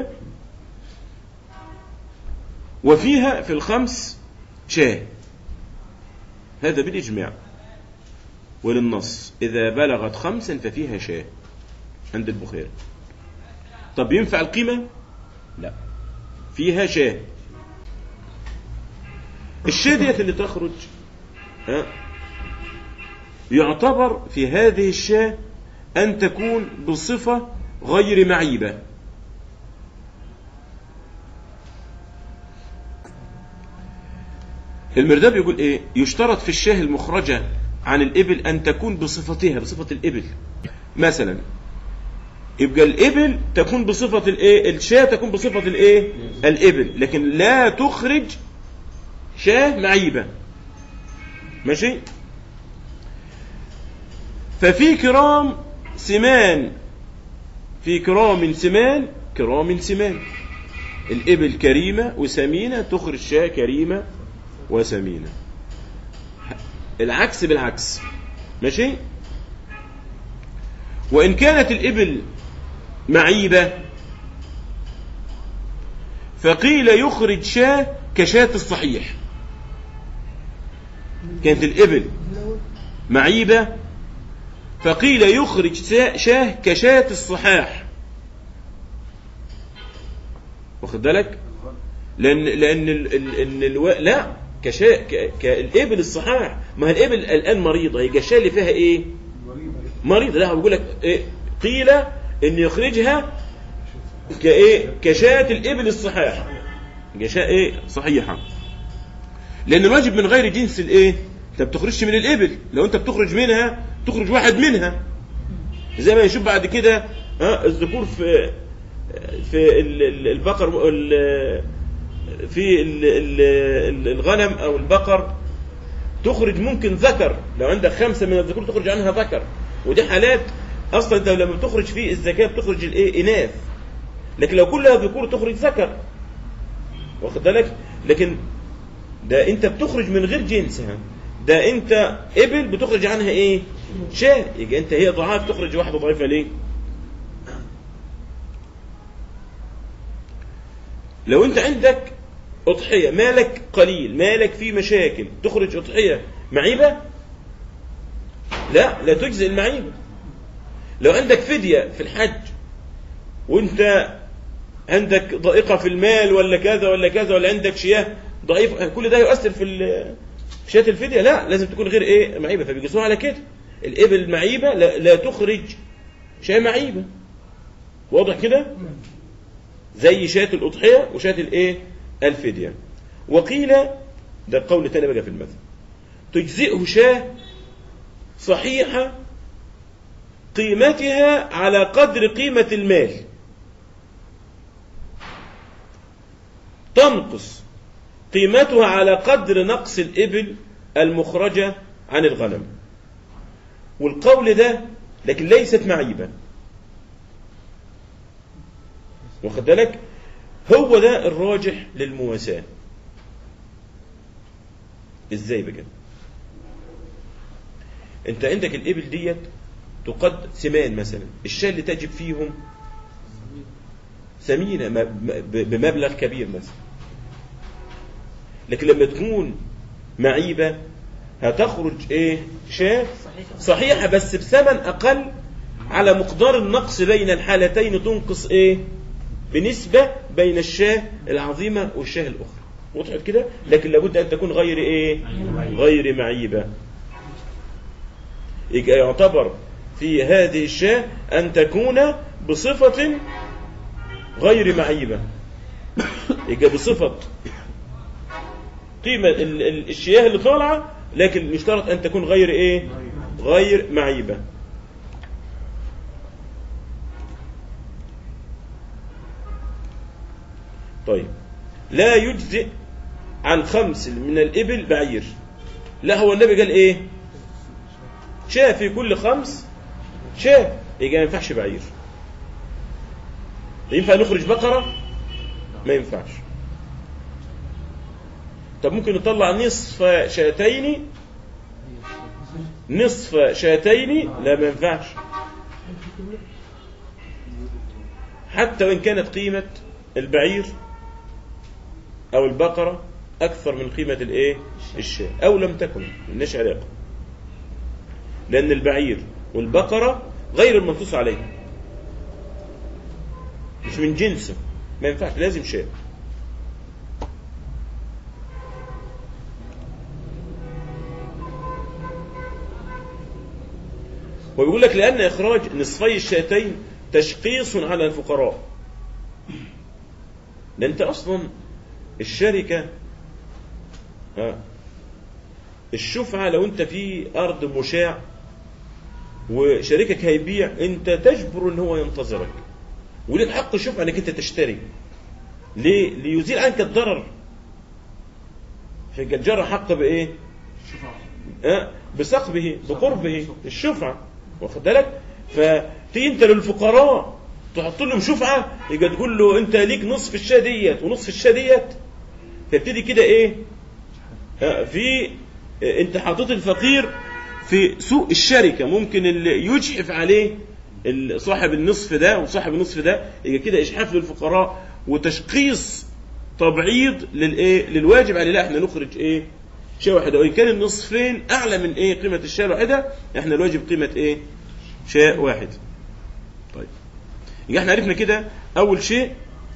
وفيها في الخمس شاة هذا بالإجماع وللنص إذا بلغت خمسا ففيها شاة عند البخاري طب ينفع القيمة؟ لا فيها شاة الشاة ديت اللي تخرج ها؟ يعتبر في هذه الشاة أن تكون بصفة غير معيبة المرداب يقول ايه يشترط في الشاه المخرجة عن الإبل أن تكون بصفتها بصفة الإبل مثلا يبقى الإبل تكون بصفة الإيه الشاة تكون بصفة الإيه الإبل لكن لا تخرج شاة معيبة ماشي ففي كرام سمان في كرام سمان كرام سمان الإبل كريمة وسمينة تخرج شاة كريمة وسمينة العكس بالعكس ماشي وإن كانت الإبل معيبة فقيل يخرج شاة كشاة الصحيح كانت الإبل معيبة فقيل يخرج شاه كشاة الصحاح واخد بالك لأن لأن ال ال ال الو... لا كشاة ك... كالإبل الصحاح ما هي الإبل الآن مريضة هي الشاة اللي فيها إيه مريضة لا بيقول لك إيه قيل إن يخرجها كإيه كشاة الإبل الصحاح كشاة إيه صحيحة لأن الواجب من غير جنس الإيه أنت بتخرجش من الإبل لو أنت بتخرج منها تخرج واحد منها زي ما يشوف بعد كده ها الذكور في في البقر في الغنم او البقر تخرج ممكن ذكر لو عندك خمسه من الذكور تخرج عنها ذكر ودي حالات اصلا انت لما بتخرج في الزكاه بتخرج الايه اناث لكن لو كلها ذكور تخرج ذكر واخد بالك لكن ده انت بتخرج من غير جنسها ده انت ابل بتخرج عنها ايه شاه يبقى انت هي ضعاف تخرج واحده ضعيفه ليه لو انت عندك اضحيه مالك قليل مالك فيه مشاكل تخرج اضحيه معيبه لا لا تجزئ المعيبه لو عندك فديه في الحج وانت عندك ضائقه في المال ولا كذا ولا كذا ولا عندك شياه ضعيف كل ده يؤثر في شاة الفدية لا لازم تكون غير ايه معيبة فبيقيسوها على كده الإبل معيبة لا, لا تخرج شاة معيبة واضح كده زي شاة الأضحية وشاة الايه الفدية وقيل ده القول تاني بقى في المثل تجزئه شاة صحيحة قيمتها على قدر قيمة المال تنقص قيمتها على قدر نقص الإبل المخرجة عن الغنم والقول ده لكن ليست معيبة واخد بالك هو ده الراجح للمواساة ازاي بقى انت عندك الابل ديت تقد سمان مثلا الشاة اللي تجب فيهم سمينة بمبلغ كبير مثلا لكن لما تكون معيبة هتخرج ايه شاة صحيحة بس بثمن اقل على مقدار النقص بين الحالتين تنقص ايه بنسبة بين الشاة العظيمة والشاة الاخرى وضحت كده لكن لابد ان تكون غير ايه غير معيبة يبقى يعتبر في هذه الشاة ان تكون بصفة غير معيبة يبقى بصفة قيمة الشياه اللي طالعة لكن يشترط أن تكون غير إيه غير معيبة طيب لا يجزئ عن خمس من الإبل بعير لا هو النبي قال إيه شاه في كل خمس شاه يبقى ما ينفعش بعير ينفع نخرج بقرة ما ينفعش طب ممكن نطلع نصف شاتين نصف شاتين لا ما ينفعش حتى وإن كانت قيمة البعير أو البقرة أكثر من قيمة الإيه الشاة أو لم تكن ملناش علاقة لأن البعير والبقرة غير المنصوص عليه مش من جنسه ما ينفعش لازم شاة ويقول لك لأن إخراج نصفي الشاتين تشقيص على الفقراء ده أنت أصلا الشركة ها الشفعة لو أنت في أرض مشاع وشريكك هيبيع أنت تجبر أن هو ينتظرك ولك حق الشفعة أنك أنت تشتري ليه؟ ليزيل عنك الضرر فالجار حق بإيه؟ أه؟ بسقبه بقربه الشفعة واخد بالك فتيجي انت للفقراء تحط لهم شفعة يبقى تقول له انت ليك نصف الشاة ديت ونصف الشاة ديت فيبتدي كده ايه آه، في آه، انت حاطط الفقير في سوق الشركة ممكن اللي يجحف عليه ال- صاحب النصف ده وصاحب النصف ده يبقى كده اجحاف للفقراء وتشخيص تبعيض للايه للواجب عليه لا احنا نخرج ايه شاة واحدة وإن كان النصفين أعلى من إيه قيمة الشاة الواحدة إحنا الواجب قيمة إيه شاة واحد طيب يبقى إحنا عرفنا كده أول شيء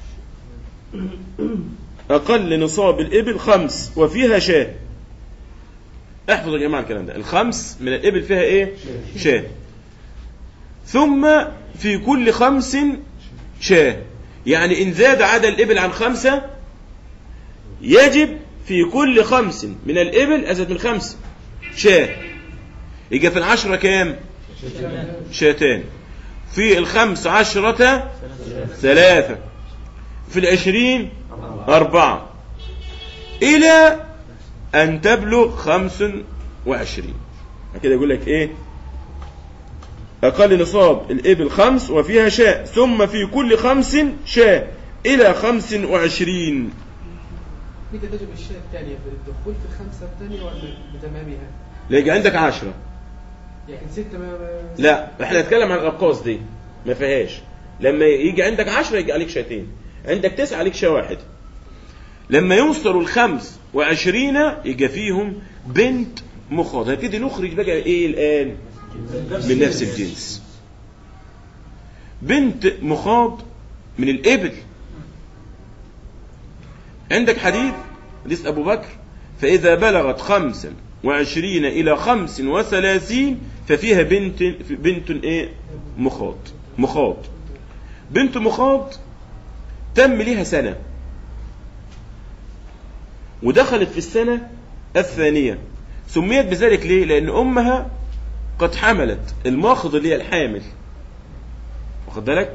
أقل نصاب الإبل خمس وفيها شاة احفظوا يا جماعة الكلام ده الخمس من الإبل فيها إيه شاة ثم في كل خمس شاة يعني إن زاد عدد الإبل عن خمسة يجب في كل خمس من الإبل أزيد من خمس شاة يجي في العشرة كام شاتان في الخمس عشرة ثلاثة في العشرين أربعة إلى أن تبلغ خمس وعشرين كده يقول لك إيه أقل نصاب الإبل خمس وفيها شاء ثم في كل خمس شاء إلى خمس وعشرين متى تجب الشيء الثانية بالدخول في الخمسة الثانية ولا بتمامها؟ يجي عندك عشرة يعني ستة ما ما- لا احنا نتكلم عن الأقاص دي ما فيهاش لما يجي عندك عشرة يجي عليك شاتين عندك تسعة عليك شاة واحد لما يوصلوا الخمس وعشرين يجي فيهم بنت مخاض هنبتدي نخرج بقى ايه الآن من نفس الجنس بنت مخاض من الإبل عندك حديث حديث أبو بكر فإذا بلغت خمسا وعشرين إلى خمس وثلاثين ففيها بنت بنت إيه مخاض مخاض بنت مخاض تم لها سنة ودخلت في السنة الثانية سميت بذلك ليه؟ لأن أمها قد حملت الماخض اللي هي الحامل واخد بالك؟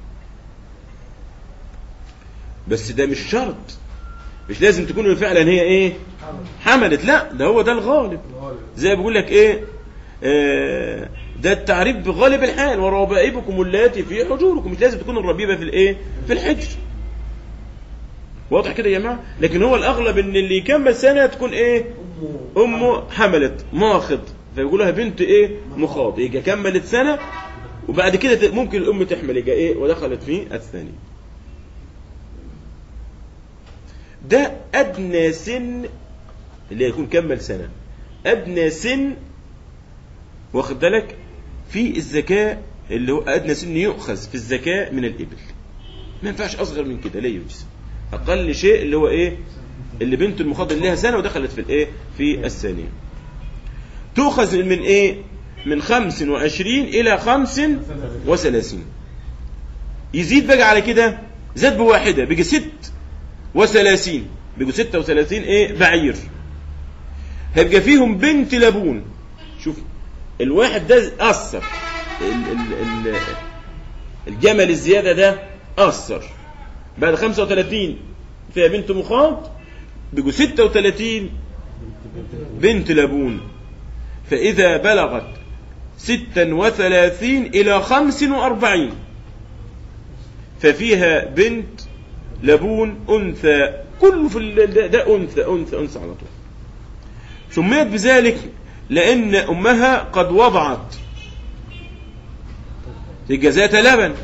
بس ده مش شرط مش لازم تكون فعلا هي ايه حملت لا ده هو ده الغالب زي ما بيقول لك ايه آه، ده التعريف بغالب الحال وربائبكم اللاتي في حجوركم مش لازم تكون الربيبه في الايه في الحجر واضح كده يا جماعه لكن هو الاغلب ان اللي يكمل سنه تكون ايه امه حملت ماخض فيقولها بنت ايه مخاض يجي كملت سنه وبعد كده ت- ممكن الام تحمل يجي ايه ودخلت في الثاني ده ادنى سن اللي يكون كمل سنه ادنى سن واخد بالك في الزكاه اللي هو ادنى سن يؤخذ في الزكاه من الابل ما ينفعش اصغر من كده لا يجوز اقل شيء اللي هو ايه اللي بنت المخاض لها سنه ودخلت في الايه في الثانيه تؤخذ من ايه من خمس وعشرين الى خمس وثلاثين يزيد بقى على كده زاد بواحده بيجي ست وثلاثين بيجوا ستة وثلاثين ايه بعير هيبقى فيهم بنت لبون شوف الواحد ده أثر ال ال ال الجمل الزيادة ده أثر بعد 35 فيها بنت مخاض بيجوا 36 بنت لبون فإذا بلغت ستا وثلاثين إلى خمس وأربعين ففيها بنت لبون أنثى كله في ال- ده, ده أنثى أنثى أنثى على طول سميت بذلك لأن أمها قد وضعت تبقى ذات لبن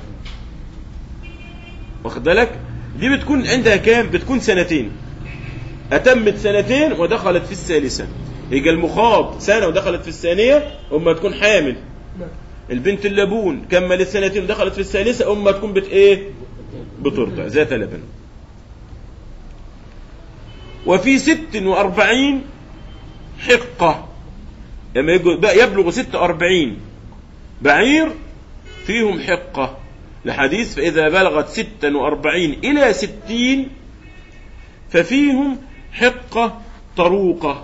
واخد بالك دي بتكون عندها كام بتكون سنتين أتمت سنتين ودخلت في الثالثة يبقى المخاض سنة ودخلت في الثانية أمها تكون حامل البنت اللبون كملت سنتين ودخلت في الثالثة أمها تكون بت إيه بترضع ذات لبن وفي ست وأربعين حقة لما يجو- بقى يبلغ ست وأربعين بعير فيهم حقة لحديث فإذا بلغت ستا وأربعين إلى ستين ففيهم حقة طروقة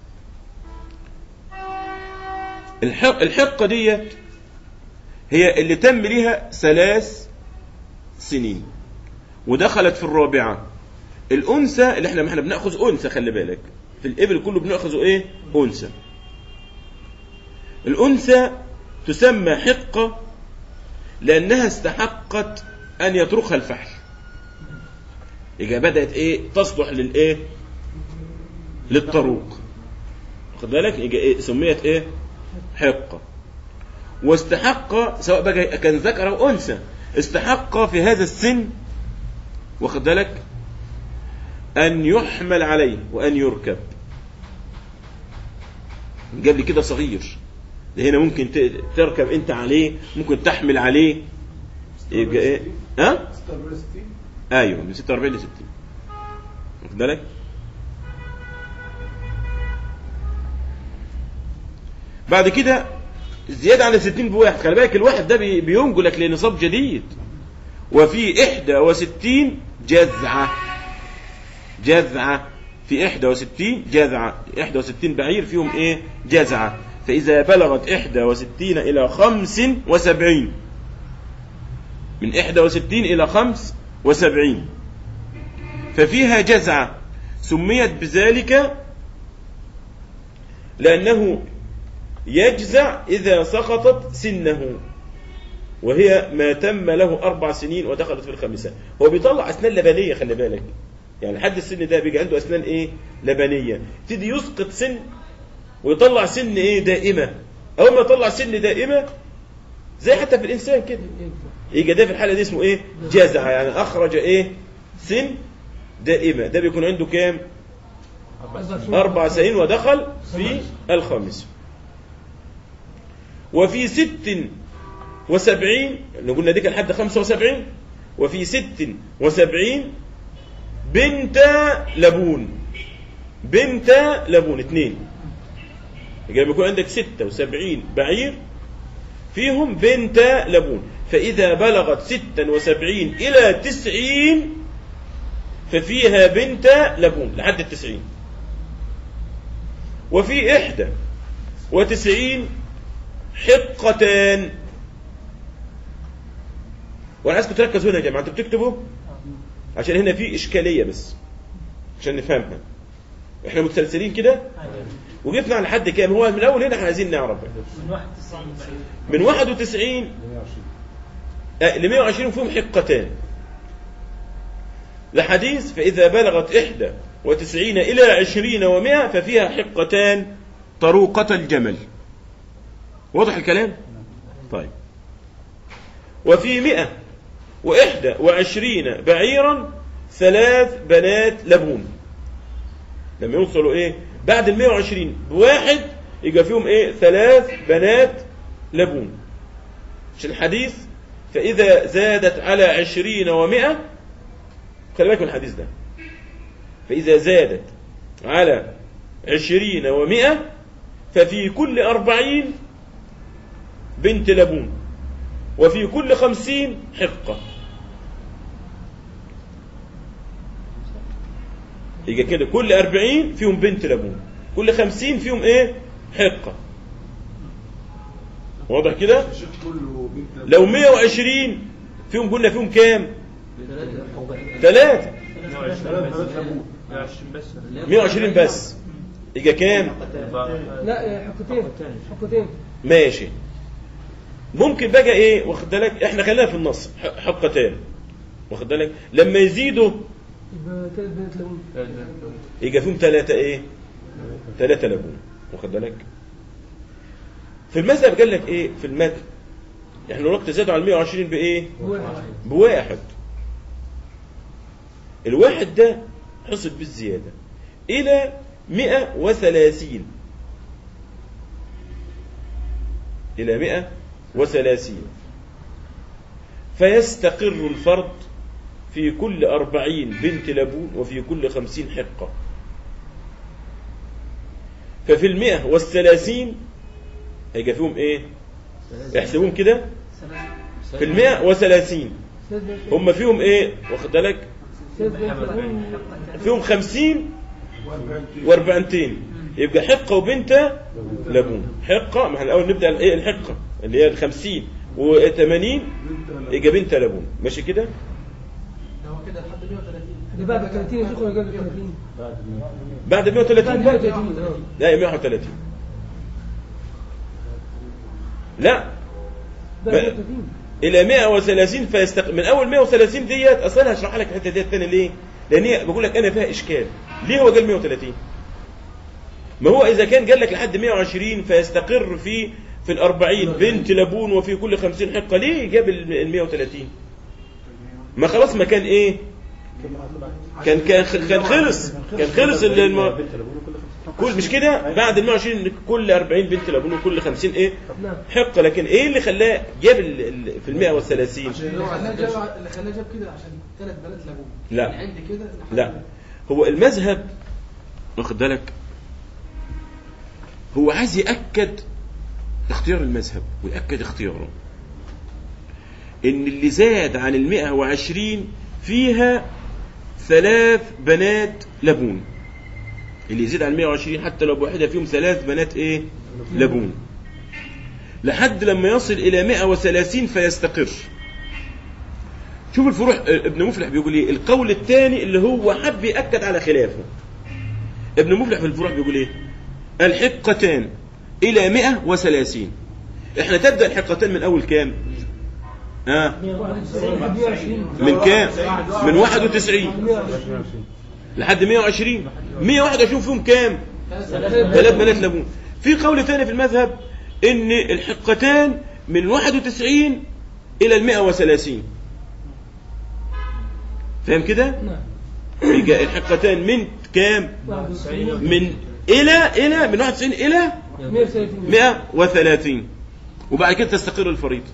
الحق الحقة ديت هي اللي تم لها ثلاث سنين ودخلت في الرابعة الأنثى اللي احنا ما احنا بناخذ أنثى خلي بالك في الإبل كله بناخذه إيه؟ أنثى الأنثى تسمى حقة لأنها استحقت أن يتركها الفحل يبقى بدأت إيه؟ تصلح للإيه؟ للطروق واخد بالك؟ يبقى إيه؟ سميت إيه؟ حقة واستحق سواء بقى كان ذكر أو أنثى استحق في هذا السن واخد بالك أن يحمل عليه وأن يركب قبل كده صغير ده هنا ممكن ت- تركب أنت عليه ممكن تحمل عليه يبقى إيه؟ ها؟ 66 أيوه من 46 ل 60 واخد بالك؟ بعد كده زيادة عن 60 بواحد خلي بالك الواحد ده بي- بينقلك لنصاب جديد وفي 61 جذعة جذعة في 61 جذعة 61 بعير فيهم ايه جذعة فإذا بلغت 61 إلى 75 من 61 إلى 75 ففيها جزعة سميت بذلك لأنه يجزع إذا سقطت سنه وهي ما تم له أربع سنين ودخلت في الخامسة هو بيطلع أسنان لبنية خلي بالك يعني لحد السن ده بيجي عنده أسنان إيه لبنية تدي يسقط سن ويطلع سن إيه دائمة أول ما يطلع سن دائمة زي حتى في الإنسان كده يجي ده في الحالة دي اسمه إيه جزع يعني أخرج إيه سن دائمة ده بيكون عنده كام أربع سنين ودخل في الخامس وفي ست وسبعين اللي قلنا دي كان لحد خمسة وسبعين وفي ست وسبعين بنت لبون بنت لبون اثنين يبقى بيكون عندك ستة وسبعين بعير فيهم بنت لبون فإذا بلغت ستا وسبعين إلى تسعين ففيها بنت لبون لحد التسعين وفي إحدى وتسعين حقتان وانا عايزكم تركزوا هنا يا جماعه انتوا بتكتبوا عشان هنا في اشكاليه بس عشان نفهمها احنا متسلسلين كده وقفنا على حد كام هو من الاول هنا احنا عايزين نعرف من واحد تسعين من 91 آه، ل 120 فيهم حقتان لحديث فإذا بلغت إحدى وتسعين إلى عشرين ومائة ففيها حقتان طروقة الجمل واضح الكلام؟ طيب وفي مئة وإحدى وعشرين بعيرا ثلاث بنات لبون لما يوصلوا إيه بعد المئة وعشرين بواحد يبقى فيهم إيه ثلاث بنات لبون مش الحديث فإذا زادت على عشرين ومئة خلي بالك من الحديث ده فإذا زادت على عشرين ومئة ففي كل أربعين بنت لبون وفي كل خمسين حقة يبقى كده كل أربعين فيهم بنت لبون كل خمسين فيهم ايه حقة واضح كده الشيخ كله بنت لو 120 فيهم قلنا فيهم كام ثلاثة 120 بس 120 بس يبقى كام لا حقتين حقتين ماشي ممكن بقى ايه واخد بالك احنا خلينا في النص ح- حقتان واخد بالك لما يزيدوا يبقى ثلاث بنات لبون يبقى فيهم ثلاثة ايه ثلاثة لبون واخد بالك في المذهب قال لك ايه في المتن احنا الوقت زادوا على 120 بايه واحد بواحد الواحد ده حصل بالزيادة إلى 130 إلى 130 فيستقر الفرد في كل أربعين بنت لبون وفي كل خمسين حقة ففي المئة والثلاثين هيجي فيهم إيه احسبوهم كده في المئة وثلاثين هم فيهم ايه واخد بالك فيهم خمسين واربعتين يبقى حقة وبنت لبون حقة ما احنا الاول نبدا الايه الحقة اللي هي الخمسين و80 يبقى بنت لبون ماشي كده ده هو كده لحد 130 اللي بعد 30 يا شيخ ولا قبل 30 بعد 130 بعد 130 اه لا 130 لا بعد بقى. 130 الى 130 فيستق... من اول 130 ديت اصل انا هشرح لك الحته ديت تاني ليه؟ لان هي بقول لك انا فيها اشكال ليه هو قال 130 ما هو اذا كان قال لك لحد 120 فيستقر في في ال 40 بنت لبون وفي كل 50 حقه ليه جاب ال 130 ما خلاص ما كان ايه كان كان كان خلص كان خلص ال- الم... كل مش كده بعد ال 120 كل 40 بنت لبون وكل 50 ايه نعم حقه لكن ايه اللي خلاه جاب ال- ال- في ال 130 اللي هو خلاه جاب اللي خلاه جاب كده عشان ثلاث بنات لابوه لا. يعني عندي كده لحد لا هو المذهب واخد بالك هو عايز يأكد اختيار المذهب ويأكد اختياره ان اللي زاد عن المئة وعشرين فيها ثلاث بنات لبون اللي يزيد عن 120 حتى لو بواحدة فيهم ثلاث بنات ايه لبون لحد لما يصل الى 130 فيستقر شوف الفروع ابن مفلح بيقول ايه القول الثاني اللي هو حب يأكد على خلافه ابن مفلح في الفروع بيقول ايه الحقتان الى 130 احنا تبدأ الحقتان من اول كام ها 120 من كام من 91 لحد 120 121 فيهم كام ثلاث بنات لبون في قول ثاني في المذهب ان الحقتان من 91 الى ال 130 فاهم كده نعم يبقى الحقتان من كام 91 من الى الى من 91 الى 130 130 وبعد كده تستقر الفريضة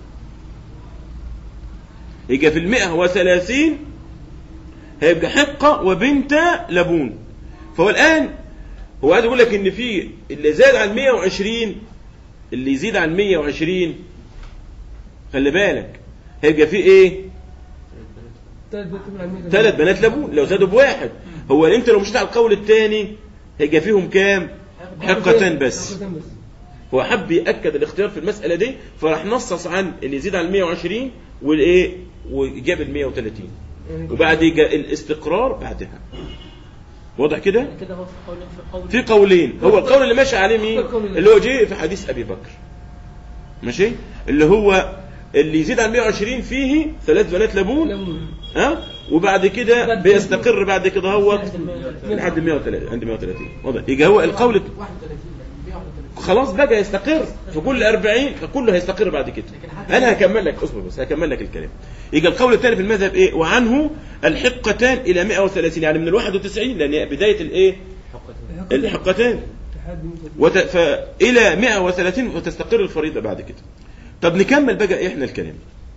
يبقى في ال 130 هيبقى حقة وبنت لبون فهو الآن هو عايز يقول لك إن في اللي زاد عن 120 اللي يزيد عن 120 خلي بالك هيبقى في إيه؟ ثلاث بنات من عمية ثلاث بنات لبون لو زادوا بواحد هو انت لو مشيت على القول الثاني هيبقى فيهم كام؟ حقتين بس حقتين بس هو حب ياكد الاختيار في المساله دي فراح نصص عن اللي يزيد عن 120 والايه وجاب ال 130 يعني وبعد جاء الاستقرار بعدها واضح كده كده هو في قولين في قول في قولين هو القول اللي ماشي عليه مين القول اللي- اللي هو جه في حديث ابي بكر ماشي اللي هو اللي يزيد عن 120 فيه ثلاث بنات لبون لبون. ها وبعد كده بعد بيستقر بعد كده هو لحد المية. لحد 130 عند 130 واضح يبقى هو القول 31 131 خلاص بقى يستقر في كل 40 فكله هيستقر بعد كده انا هكمل لك اصبر بس هكمل لك الكلام يجي القول الثاني في المذهب ايه وعنه الحقتان الى 130 يعني من ال 91 لان بدايه الايه الحقتان لحد 130. وت... فالى 130 وتستقر الفريضه بعد كده طب نكمل بقى احنا الكلام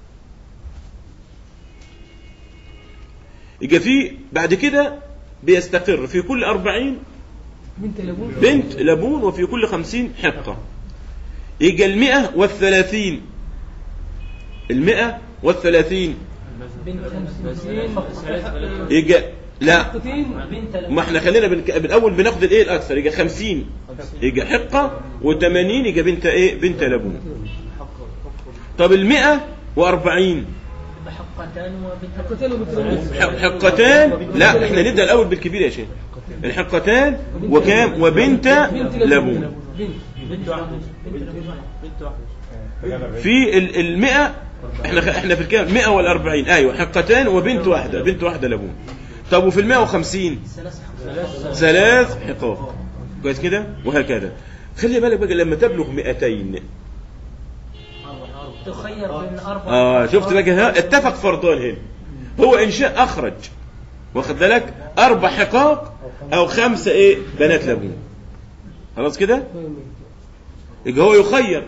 يجي في بعد كده بيستقر في كل 40 بنت لبون بنت لبون وفي كل خمسين حقة يجي المئة والثلاثين المئة والثلاثين بنت خمسين. يجي لا حقتين بنت ما احنا خلينا بنك... بالاول بناخد الايه الاكثر يجي خمسين يجي حقة وثمانين يجي بنت ايه بنت لبون طب المئة واربعين بحقتان وبنت حقتين وبنت لبون ح- حقتان لا احنا نبدا الاول بالكبير يا شيخ الحقتان وكام وبنت لبون بنت بنت واحدة بنت لبون واحدة. في ال- المئة احنا خ- احنا في الكام 100 والأربعين ايوه حقتان وبنت واحدة بنت واحدة لبون طب وفي المئة وخمسين ثلاث حقات ثلاث حقاق كويس كده وهكذا خلي بالك بقى لما تبلغ 200 تخير بين أربع اه شفت بقى ها اتفق فرضان هنا هو ان شاء اخرج واخد بالك اربع حقاق او خمسه ايه بنات لبون خلاص كده يبقى هو يخير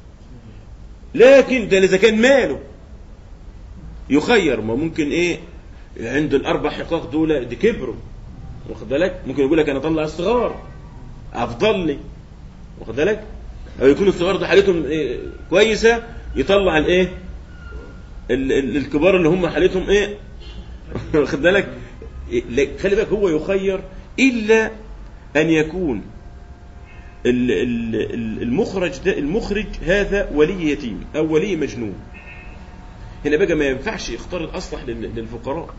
لكن ده اذا كان ماله يخير ما ممكن ايه عند الاربع حقاق دول دي كبروا واخد بالك ممكن يقول لك انا اطلع الصغار افضل لي واخد بالك او يكون الصغار ده حالتهم إيه كويسه يطلع الايه ال- ال- الكبار اللي هم حالتهم ايه واخد بالك إيه، لا- خلي بالك هو يخير الا ان يكون ال- ال- ال- المخرج ده المخرج هذا ولي يتيم او ولي مجنون هنا بقى ما ينفعش يختار الاصلح لل- للفقراء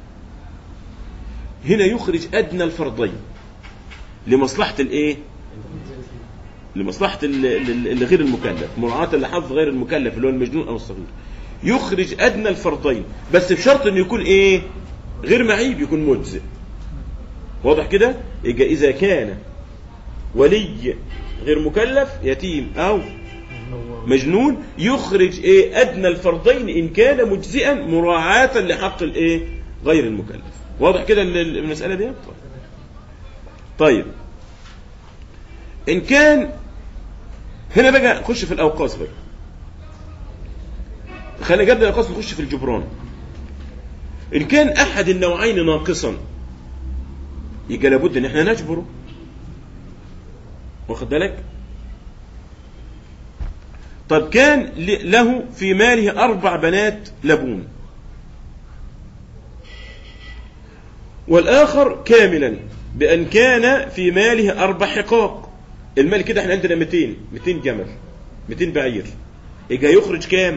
هنا يخرج ادنى الفرضين لمصلحه الايه لمصلحه ال- ال- اللي غير المكلف مراعاه لحظ غير المكلف اللي هو المجنون او الصغير يخرج ادنى الفرضين بس بشرط انه يكون ايه غير معيب يكون مجزئ واضح كده يبقى اذا كان ولي غير مكلف يتيم او مجنون يخرج ايه ادنى الفرضين ان كان مجزئا مراعاة لحق الايه غير المكلف واضح كده ال- ال- المسألة دي طيب ان كان هنا بقى نخش في الاوقاص بقى خلينا قبل الاوقاص نخش في الجبران ان كان احد النوعين ناقصا يبقى لابد ان احنا نجبره واخد بالك طب كان ل- له في ماله أربع بنات لبون والآخر كاملا بأن كان في ماله أربع حقاق المال كده احنا عندنا 200 200 جمل 200 بعير يبقى يخرج كام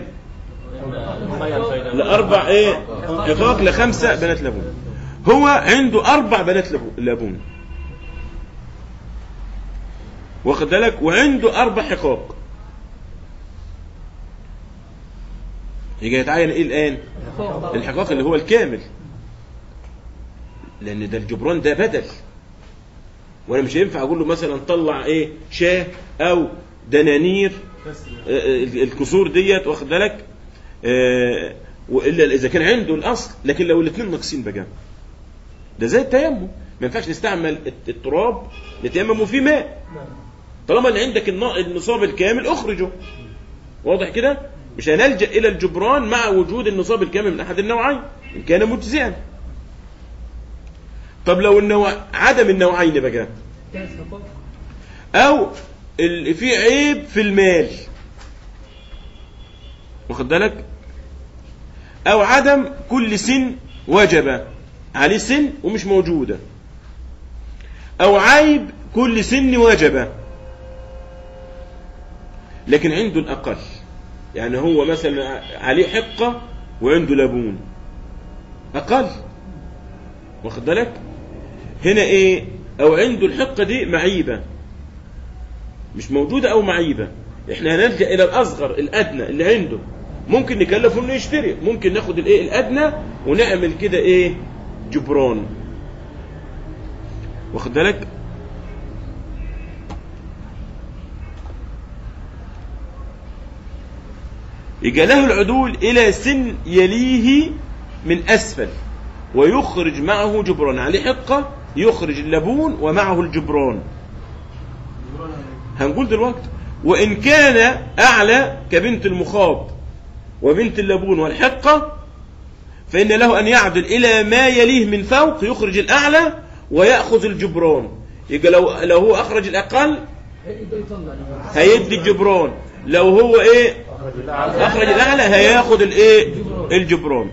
لأربع ايه حقاق لخمسة بنات لبون هو عنده أربع بنات لبو- لبون واخد بالك وعنده أربع حقاق يجي يتعين ايه الآن الحقاق اللي هو الكامل لأن ده الجبران ده بدل وأنا مش هينفع أقول له مثلا طلع إيه شاه أو دنانير آه، آه، الكسور ديت واخد بالك آه، والا اذا كان عنده الاصل لكن لو الاثنين ناقصين بقى ده زي التيمم ما ينفعش نستعمل الت- التراب لتيمم فيه ماء طالما ان عندك النا- النصاب الكامل اخرجه واضح كده مش هنلجا الى الجبران مع وجود النصاب الكامل من احد النوعين ان كان مجزئا طب لو النوع عدم النوعين بقى ثلاث حقوق او ال- في عيب في المال واخد بالك او عدم كل سن وجب عليه سن ومش موجوده او عيب كل سن وجب لكن عنده الاقل يعني هو مثلا عليه حقه وعنده لبون اقل واخد بالك هنا ايه او عنده الحقه دي معيبه مش موجودة أو معيبة احنا هنلجأ إلى الأصغر الأدنى اللي عنده ممكن نكلفه إنه يشتري ممكن ناخد الإيه الأدنى ونعمل كده إيه جبران واخد بالك يجي له العدول إلى سن يليه من أسفل ويخرج معه جبران عليه حقة يخرج اللبون ومعه الجبران هنقول دلوقتي وإن كان أعلى كبنت المخاض وبنت اللبون والحقة فإن له أن يعدل إلى ما يليه من فوق يخرج الأعلى ويأخذ الجبران يبقى لو لو هو أخرج الأقل يقدر يطلع هيدي الجبران لو هو إيه أخرج الأعلى هياخد الإيه الجبران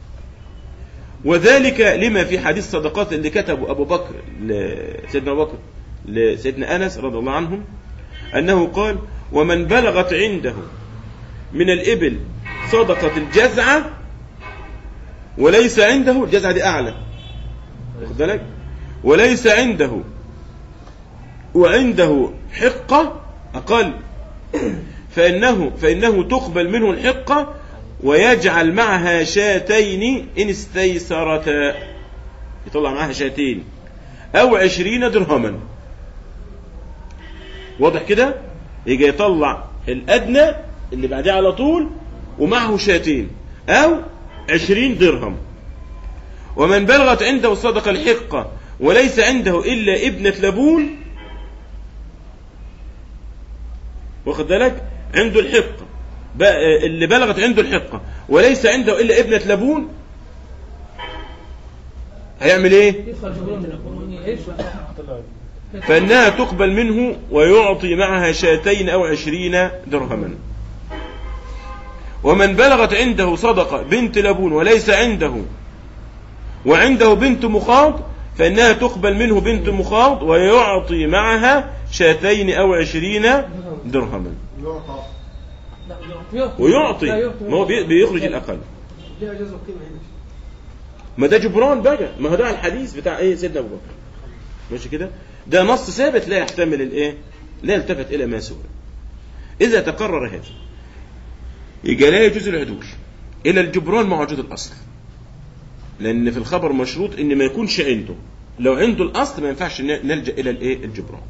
وذلك لما في حديث صدقات اللي كتبه أبو بكر لسيدنا أبو بكر لسيدنا أنس رضي الله عنهم أنه قال ومن بلغت عنده من الإبل صدقة الجزعة وليس عنده الجزعة دي أعلى واخد بالك وليس عنده وعنده حقة أقل فإنه فإنه تقبل منه الحقة ويجعل معها شاتين إن استيسرتا يطلع معها شاتين أو عشرين درهما واضح كده يجي يطلع الأدنى اللي بعديه على طول ومعه شاتين أو عشرين درهم ومن بلغت عنده الصدقة الحقة وليس عنده إلا ابنة لبون واخد بالك عنده الحقة بقى اللي بلغت عنده الحقة وليس عنده إلا ابنة لبون هيعمل ايه يدخل جبران يدفع فإنها تقبل منه ويعطي معها شاتين أو عشرين درهما ومن بلغت عنده صدقة بنت لبون وليس عنده وعنده بنت مخاض فإنها تقبل منه بنت مخاض ويعطي معها شاتين أو عشرين درهما يعطى لا يعطي ويعطي لا ما هو بي- بيخرج الأقل ليه اجازه القيمه هنا ما ده جبران بقى ما هو ده الحديث بتاع ايه سيدنا ابو بكر ماشي كده ده نص ثابت لا يحتمل الايه لا يلتفت الى ما سوى اذا تقرر هذا يبقى لا يجوز العدول الى الجبران مع وجود الاصل لان في الخبر مشروط ان ما يكونش عنده لو عنده الاصل ما ينفعش ن- نلجا الى الايه الجبران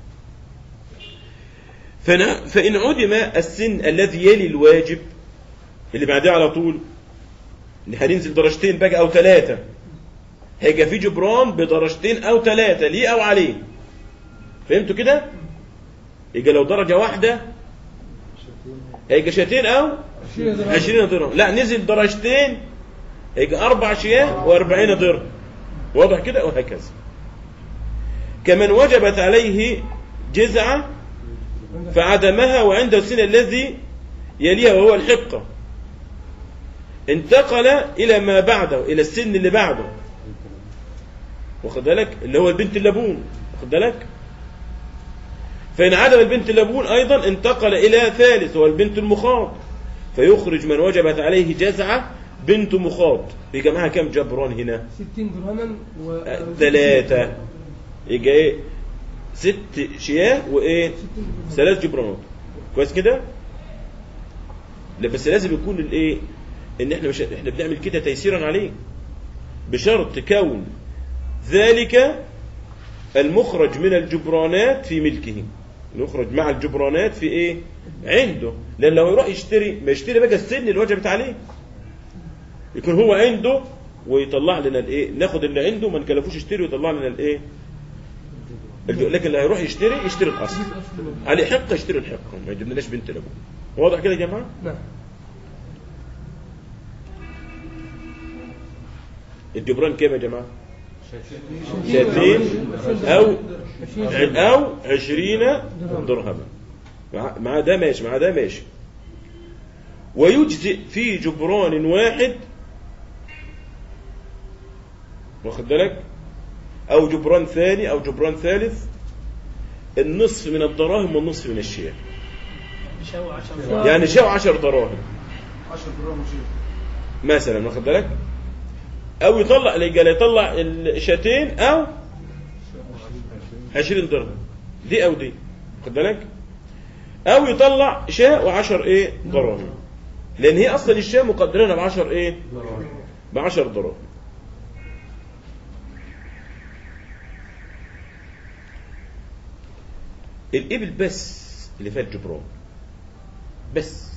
فن- فان عدم السن الذي يلي الواجب اللي بعديه على طول اللي هننزل درجتين بقى او ثلاثه هيبقى في جبران بدرجتين او ثلاثه ليه او عليه فهمتوا كده يبقى لو درجه واحده هيبقى شاتين او 20 درهم لا نزل درجتين هيبقى اربع شياه و40 درهم واضح كده وهكذا كمن وجبت عليه جزعه فعدمها وعنده السن الذي يليها وهو الحقه انتقل الى ما بعده الى السن اللي بعده واخد بالك اللي هو البنت اللبون واخد بالك فإن عدم البنت اللبون أيضا انتقل إلى ثالث هو البنت المخاض فيخرج من وجبت عليه جزعة بنت مخاض يبقى معاها كم جبران هنا 60 درهما و آه، ثلاثة يبقى ايه ست شياه وايه ثلاث جبرانات كويس كده لا بس لازم يكون الايه ان احنا مش احنا بنعمل كده تيسيرا عليه بشرط كون ذلك المخرج من الجبرانات في ملكه نخرج مع الجبرانات في ايه عنده لان لو يروح يشتري ما يشتري بقى السن اللي وجبت عليه يكون هو عنده ويطلع لنا الايه ناخد اللي عنده ما نكلفوش يشتري ويطلع لنا الايه الج- لكن اللي هيروح يشتري يشتري الاصل عليه حقه يشتري الحقه ما يجيبلناش بنت لابوه واضح كده يا جماعه نعم الجبران كام يا جماعه شاتين او او عشرين درهما مع مع ده ماشي مع ده ماشي ويجزئ في جبران واحد واخد بالك او جبران ثاني او جبران ثالث النصف من الدراهم والنصف من الشياه شو عشان يعني شو عشر دراهم 10 جرام وشيء مثلا واخد بالك او يطلع يبقى يطلع الشاتين او 20 درهم دي او دي واخد بالك او يطلع شاة وعشر ايه دراهم لان هي اصلا الشاة مقدرينها بعشر ايه بعشر دراهم الابل بس اللي فيها الجبران بس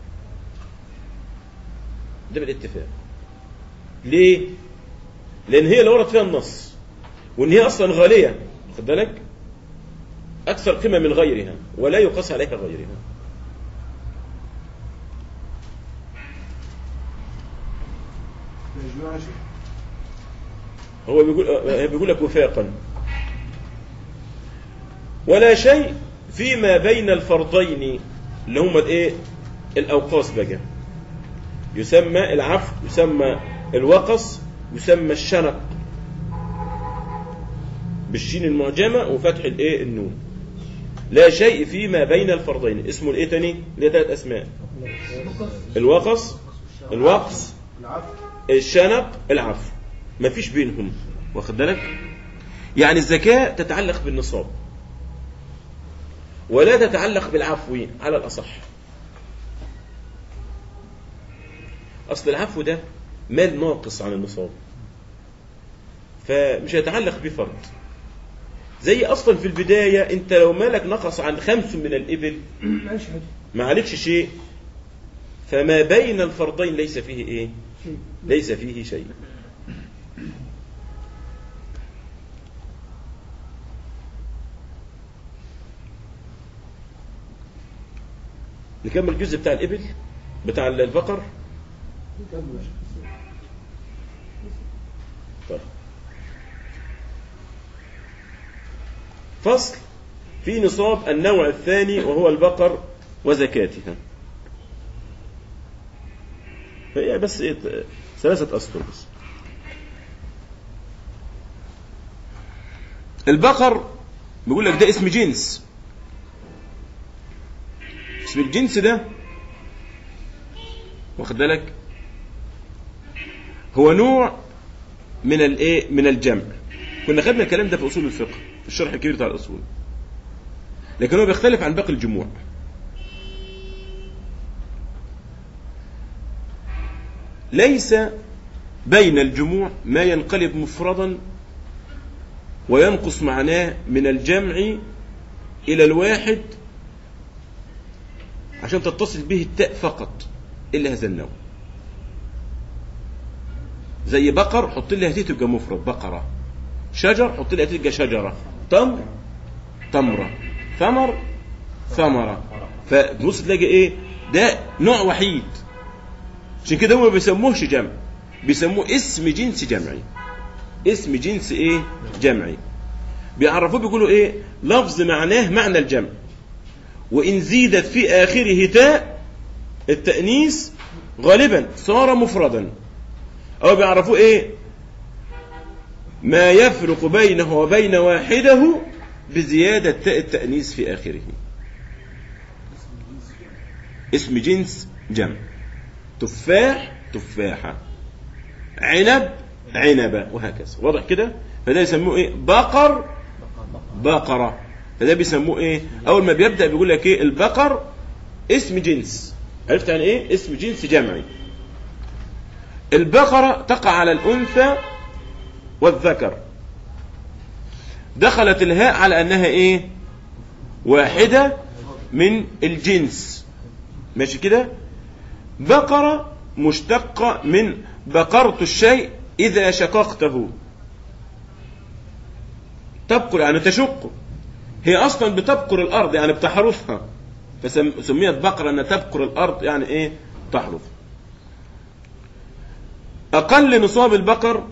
ده بالاتفاق ليه لان هي اللي ورد فيها النص وان هي اصلا غاليه خد بالك اكثر قيمه من غيرها ولا يقاس عليها غيرها يا شيخ هو بيقول آه، بيقول لك وفاقا ولا شيء فيما بين الفرضين اللي هم الايه الاوقاص بقى يسمى العفو يسمى الوقص يسمى الشنق بالشين المعجمه وفتح الايه النون لا شيء فيما بين الفرضين اسمه الايه تاني ليه ثلاث اسماء الوقص الوقص العفو الشنق العفو مفيش بينهم واخد بالك يعني الزكاة تتعلق بالنصاب ولا تتعلق بالعفو على الأصح أصل العفو ده مال ناقص عن النصاب فمش هيتعلق بفرد زي أصلا في البداية أنت لو مالك نقص عن خمس من الإبل معلش حاجة ما عليكش شيء فما بين الفرضين ليس فيه إيه شيء ليس فيه شيء نكمل الجزء بتاع الإبل بتاع البقر طيب فصل في نصاب النوع الثاني وهو البقر وزكاتها فهي بس إيه ثلاثة أسطر بس البقر بيقول لك ده اسم جنس اسم الجنس ده واخد بالك هو نوع من الايه من الجمع كنا خدنا الكلام ده في اصول الفقه في الشرح الكبير بتاع الاصول لكن هو بيختلف عن باقي الجموع ليس بين الجموع ما ينقلب مفردا وينقص معناه من الجمع إلى الواحد عشان تتصل به التاء فقط إلا هذا النوع زي بقر حط لي هتيه تبقى مفرد بقرة شجر حط لي هتيه تبقى شجرة تمر تمرة ثمر ثمرة فتبص تلاقي ايه ده نوع وحيد عشان كده هم ما بيسموهش جمع بيسموه اسم جنس جمعي اسم جنس ايه جمعي بيعرفوه بيقولوا ايه لفظ معناه معنى الجمع وان زيدت في اخره تاء التانيث غالبا صار مفردا او بيعرفوه ايه ما يفرق بينه وبين واحده بزيادة تاء التأنيث في آخره اسم جنس جمع تفاح تفاحة عنب عنبة وهكذا واضح كده فده يسموه ايه بقر بقرة فده بيسموه ايه اول ما بيبدأ بيقول لك ايه البقر اسم جنس عرفت يعني ايه اسم جنس جمعي البقرة تقع على الأنثى والذكر دخلت الهاء على أنها إيه واحدة من الجنس ماشي كده بقرة مشتقة من بقرت الشيء إذا شققته تبقر يعني تشقه هي أصلا بتبقر الأرض يعني بتحرثها فسميت بقرة أنها تبقر الأرض يعني إيه تحرث أقل نصاب البقر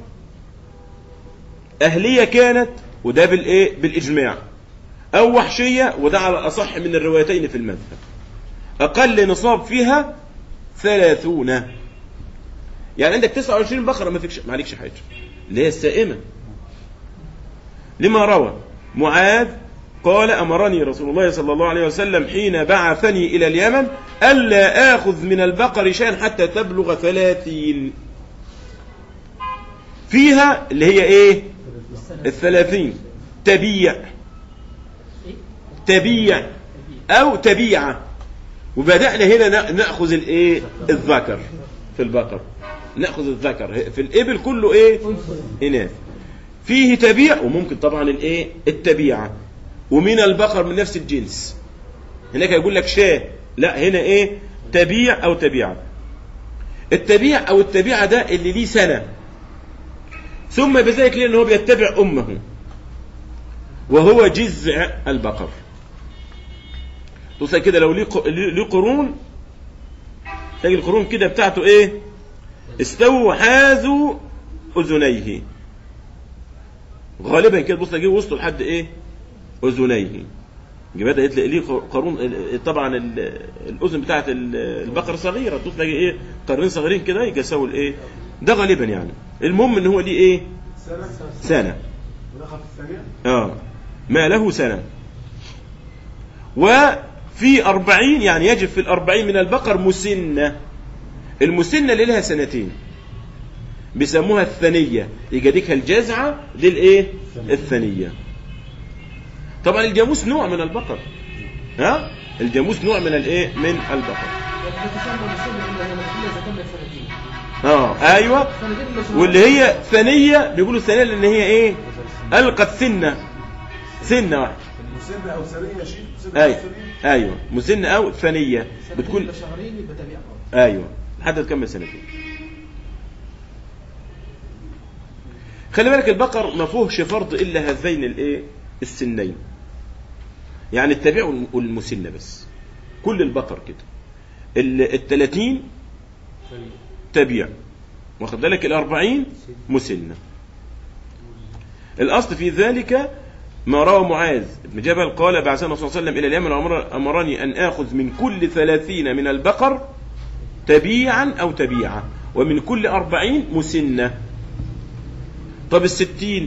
أهلية كانت وده بالإيه بالإجماع أو وحشية وده على الأصح من الروايتين في المذهب أقل نصاب فيها ثلاثون يعني عندك 29 بقرة ما فيكش ما عليكش حاجة اللي هي السائمة لما روى معاذ قال أمرني رسول الله صلى الله عليه وسلم حين بعثني إلى اليمن ألا آخذ من البقر شيئا حتى تبلغ ثلاثين فيها اللي هي ايه الثلاثين تبيع تبيع او تبيعة وبدأنا هنا نأخذ الايه الذكر في البقر نأخذ الذكر في الإبل كله ايه إناث فيه تبيع وممكن طبعا الايه التبيعة ومن البقر من نفس الجنس هناك يقول لك شاه لا هنا ايه تبيع او تبيعة التبيع او التبيعة ده اللي ليه سنة ثم بذلك لأنه هو بيتبع أمه وهو جزع البقر توصل كده لو ليه قرون تلاقي القرون كده بتاعته ايه استووا حاذوا أذنيه غالبا كده بص تلاقيه وصلوا لحد ايه أذنيه يبقى ده تلاقي ليه قرون طبعا الأذن بتاعت البقر صغيرة تبص تلاقي ايه قرنين صغيرين كده يساووا الايه ده غالبا يعني المهم ان هو ليه ايه سنة سنة ودخل في الثانية اه ما له سنة وفي أربعين يعني يجب في الأربعين من البقر مسنة المسنة اللي لها سنتين بيسموها الثنية يجي ديك الجزعة دي الايه الثنية طبعا الجاموس نوع من البقر ها الجاموس نوع من الايه من البقر بتسمى مسلم إلا إلا إذا كمل سنتين اه ايوه سنتين إلا شهور. واللي هي ثانية بيقولوا الثانية لان هي ايه القت سنة سنة واحدة مسنة أو ثانية شيء مسنة أو ايوه ثانية ايوه مسنة او ثانية سنتين بتكون إلا شهرين يبقى تبيع برضه. ايوه لحد تكمل سنتين خلي بالك البقر ما فيهوش فرض الا هذين الايه السنين يعني التبيع والمسنة بس كل البقر كده ال- التلاتين تبيع واخد بالك الأربعين مسنة الأصل في ذلك ما روى معاذ بن جبل قال بعثنا صلى الله عليه وسلم إلى اليمن وأمر- أمرني أن آخذ من كل ثلاثين من البقر تبيعا أو تبيعا ومن كل أربعين مسنة طب الستين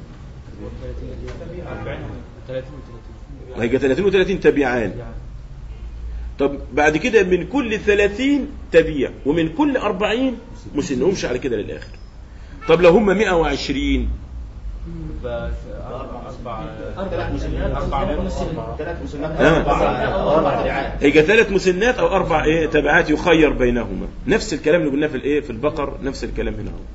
40 30 30 هيجي 30 و30 تبيعان طب بعد كده من كل 30 تبيع ومن كل 40 مسن وامشي على كده للاخر طب لو هم 120 بس أربع أربع ثلاث مسنات أربع ثلاث مسنات آه. أربع أربع دراعات هيجي ثلاث مسنات او اربع ايه تبعات يخير بينهما نفس الكلام اللي قلناه في الايه في البقر نفس الكلام هنا اهو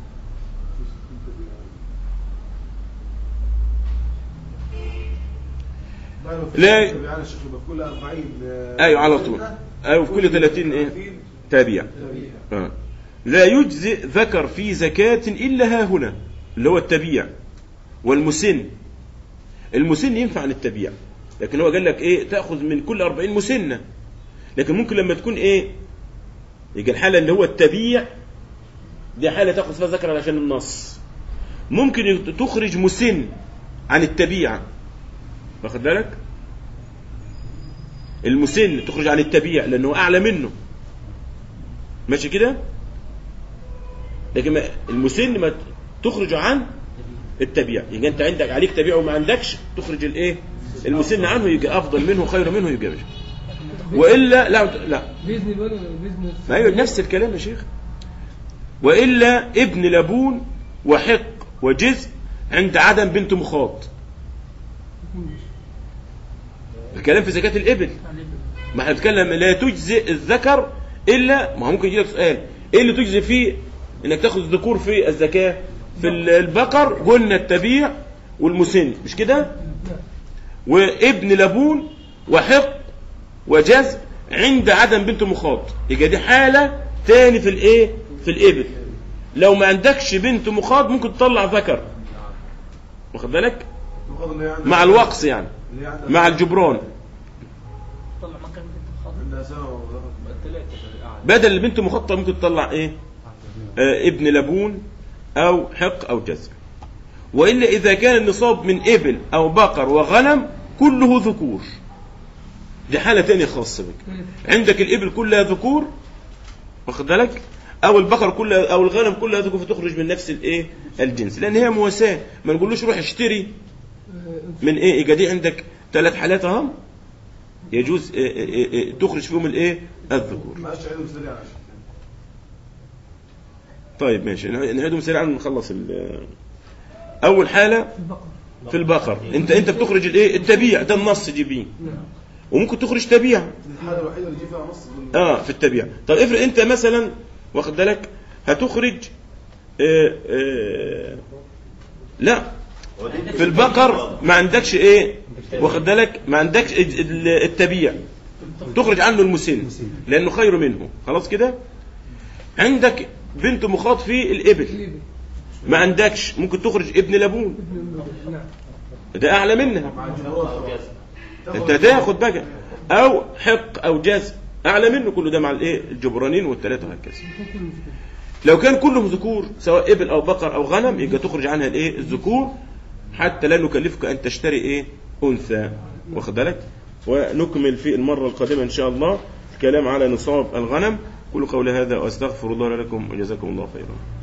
لا. يعني الشيخ يبقى في كل 40 آه، ايوه على طول سنة، ايوه في كل 30 ايه 30 تابع تبيع. آه. لا يجزئ ذكر في زكاة إلا ها هنا اللي هو التبيع والمسن المسن ينفع عن التبيع لكن هو قال لك ايه تأخذ من كل 40 مسنة لكن ممكن لما تكون ايه يجي الحالة اللي هو التبيع دي حالة تأخذ فيها ذكر علشان النص ممكن يت- تخرج مسن عن التبيع واخد بالك المسن تخرج عن التبيع لأنه أعلى منه ماشي كده لكن ما- المسن ما تخرج عن التبيع يبقى انت عندك عليك تبيع وما عندكش تخرج الايه المسن عنه يجي افضل منه خير منه يجي ماشي. والا لا لا باذن الله باذن ما ايوه نفس الكلام يا شيخ والا ابن لبون وحق وجزء عند عدم بنت مخاط الكلام في زكاة الإبل ما احنا بنتكلم لا تجزئ الذكر إلا ما هو ممكن يجيلك سؤال إيه اللي تجزئ فيه إنك تاخذ ذكور في الزكاة في البقر قلنا التبيع والمسن مش كده وابن لبون وحق وجزء عند عدم بنت مخاط يبقى دي حالة تاني في الايه في الإبل لو ما عندكش بنت مخاط ممكن تطلع ذكر واخد بالك المفروض اللي هي عندها- مع الوقص يعني اللي هي عندها- مع الجبران طلع ما كان بنت الخاطر عندها سنة وغلط. الثلاثة الأعلى بدل البنت مخطة ممكن تطلع ايه آه ابن لبون او حق او جزر والا اذا كان النصاب من ابل او بقر وغنم كله ذكور دي حالة تانية خاصة بك عندك الابل كلها ذكور واخد بالك او البقر كلها او الغنم كلها ذكور فتخرج من نفس الايه الجنس لان هي مواساة ما نقولوش روح اشتري من ايه يبقى دي عندك ثلاث حالات اهم يجوز إيه إيه إيه تخرج فيهم الايه الذكور ما عادش عيدهم سريع عشان طيب ماشي نع- نعيدهم سريعا ونخلص ال- اول حاله في البقر في البقر انت انت بتخرج الايه التبيع ده النص جيبين نعم وممكن تخرج تبيع دي الحالة الوحيدة اللي يجي فيها نص من- اه في التبيع طب افرض انت مثلا واخد بالك هتخرج آه آه لا في البقر ما عندكش ايه واخد بالك ما عندكش ال- ال- التبيع تخرج عنه المسن لانه خير منه خلاص كده عندك بنت مخاط في الابل الإبل. ما عندكش ممكن تخرج ابن لبون ابن النبي. نعم ده اعلى منها مع الجمهور انت هتاخد بقى او حق او جزء اعلى منه كله ده مع الايه الجبرانين والثلاثه وهكذا ممكن المشكلة. لو كان كلهم ذكور سواء ابل او بقر او غنم يبقى تخرج عنها الايه الذكور حتى لا نكلفك ان تشتري ايه انثى واخد بالك ونكمل في المره القادمه ان شاء الله الكلام على نصاب الغنم كل قول هذا واستغفر الله لكم وجزاكم الله خيرا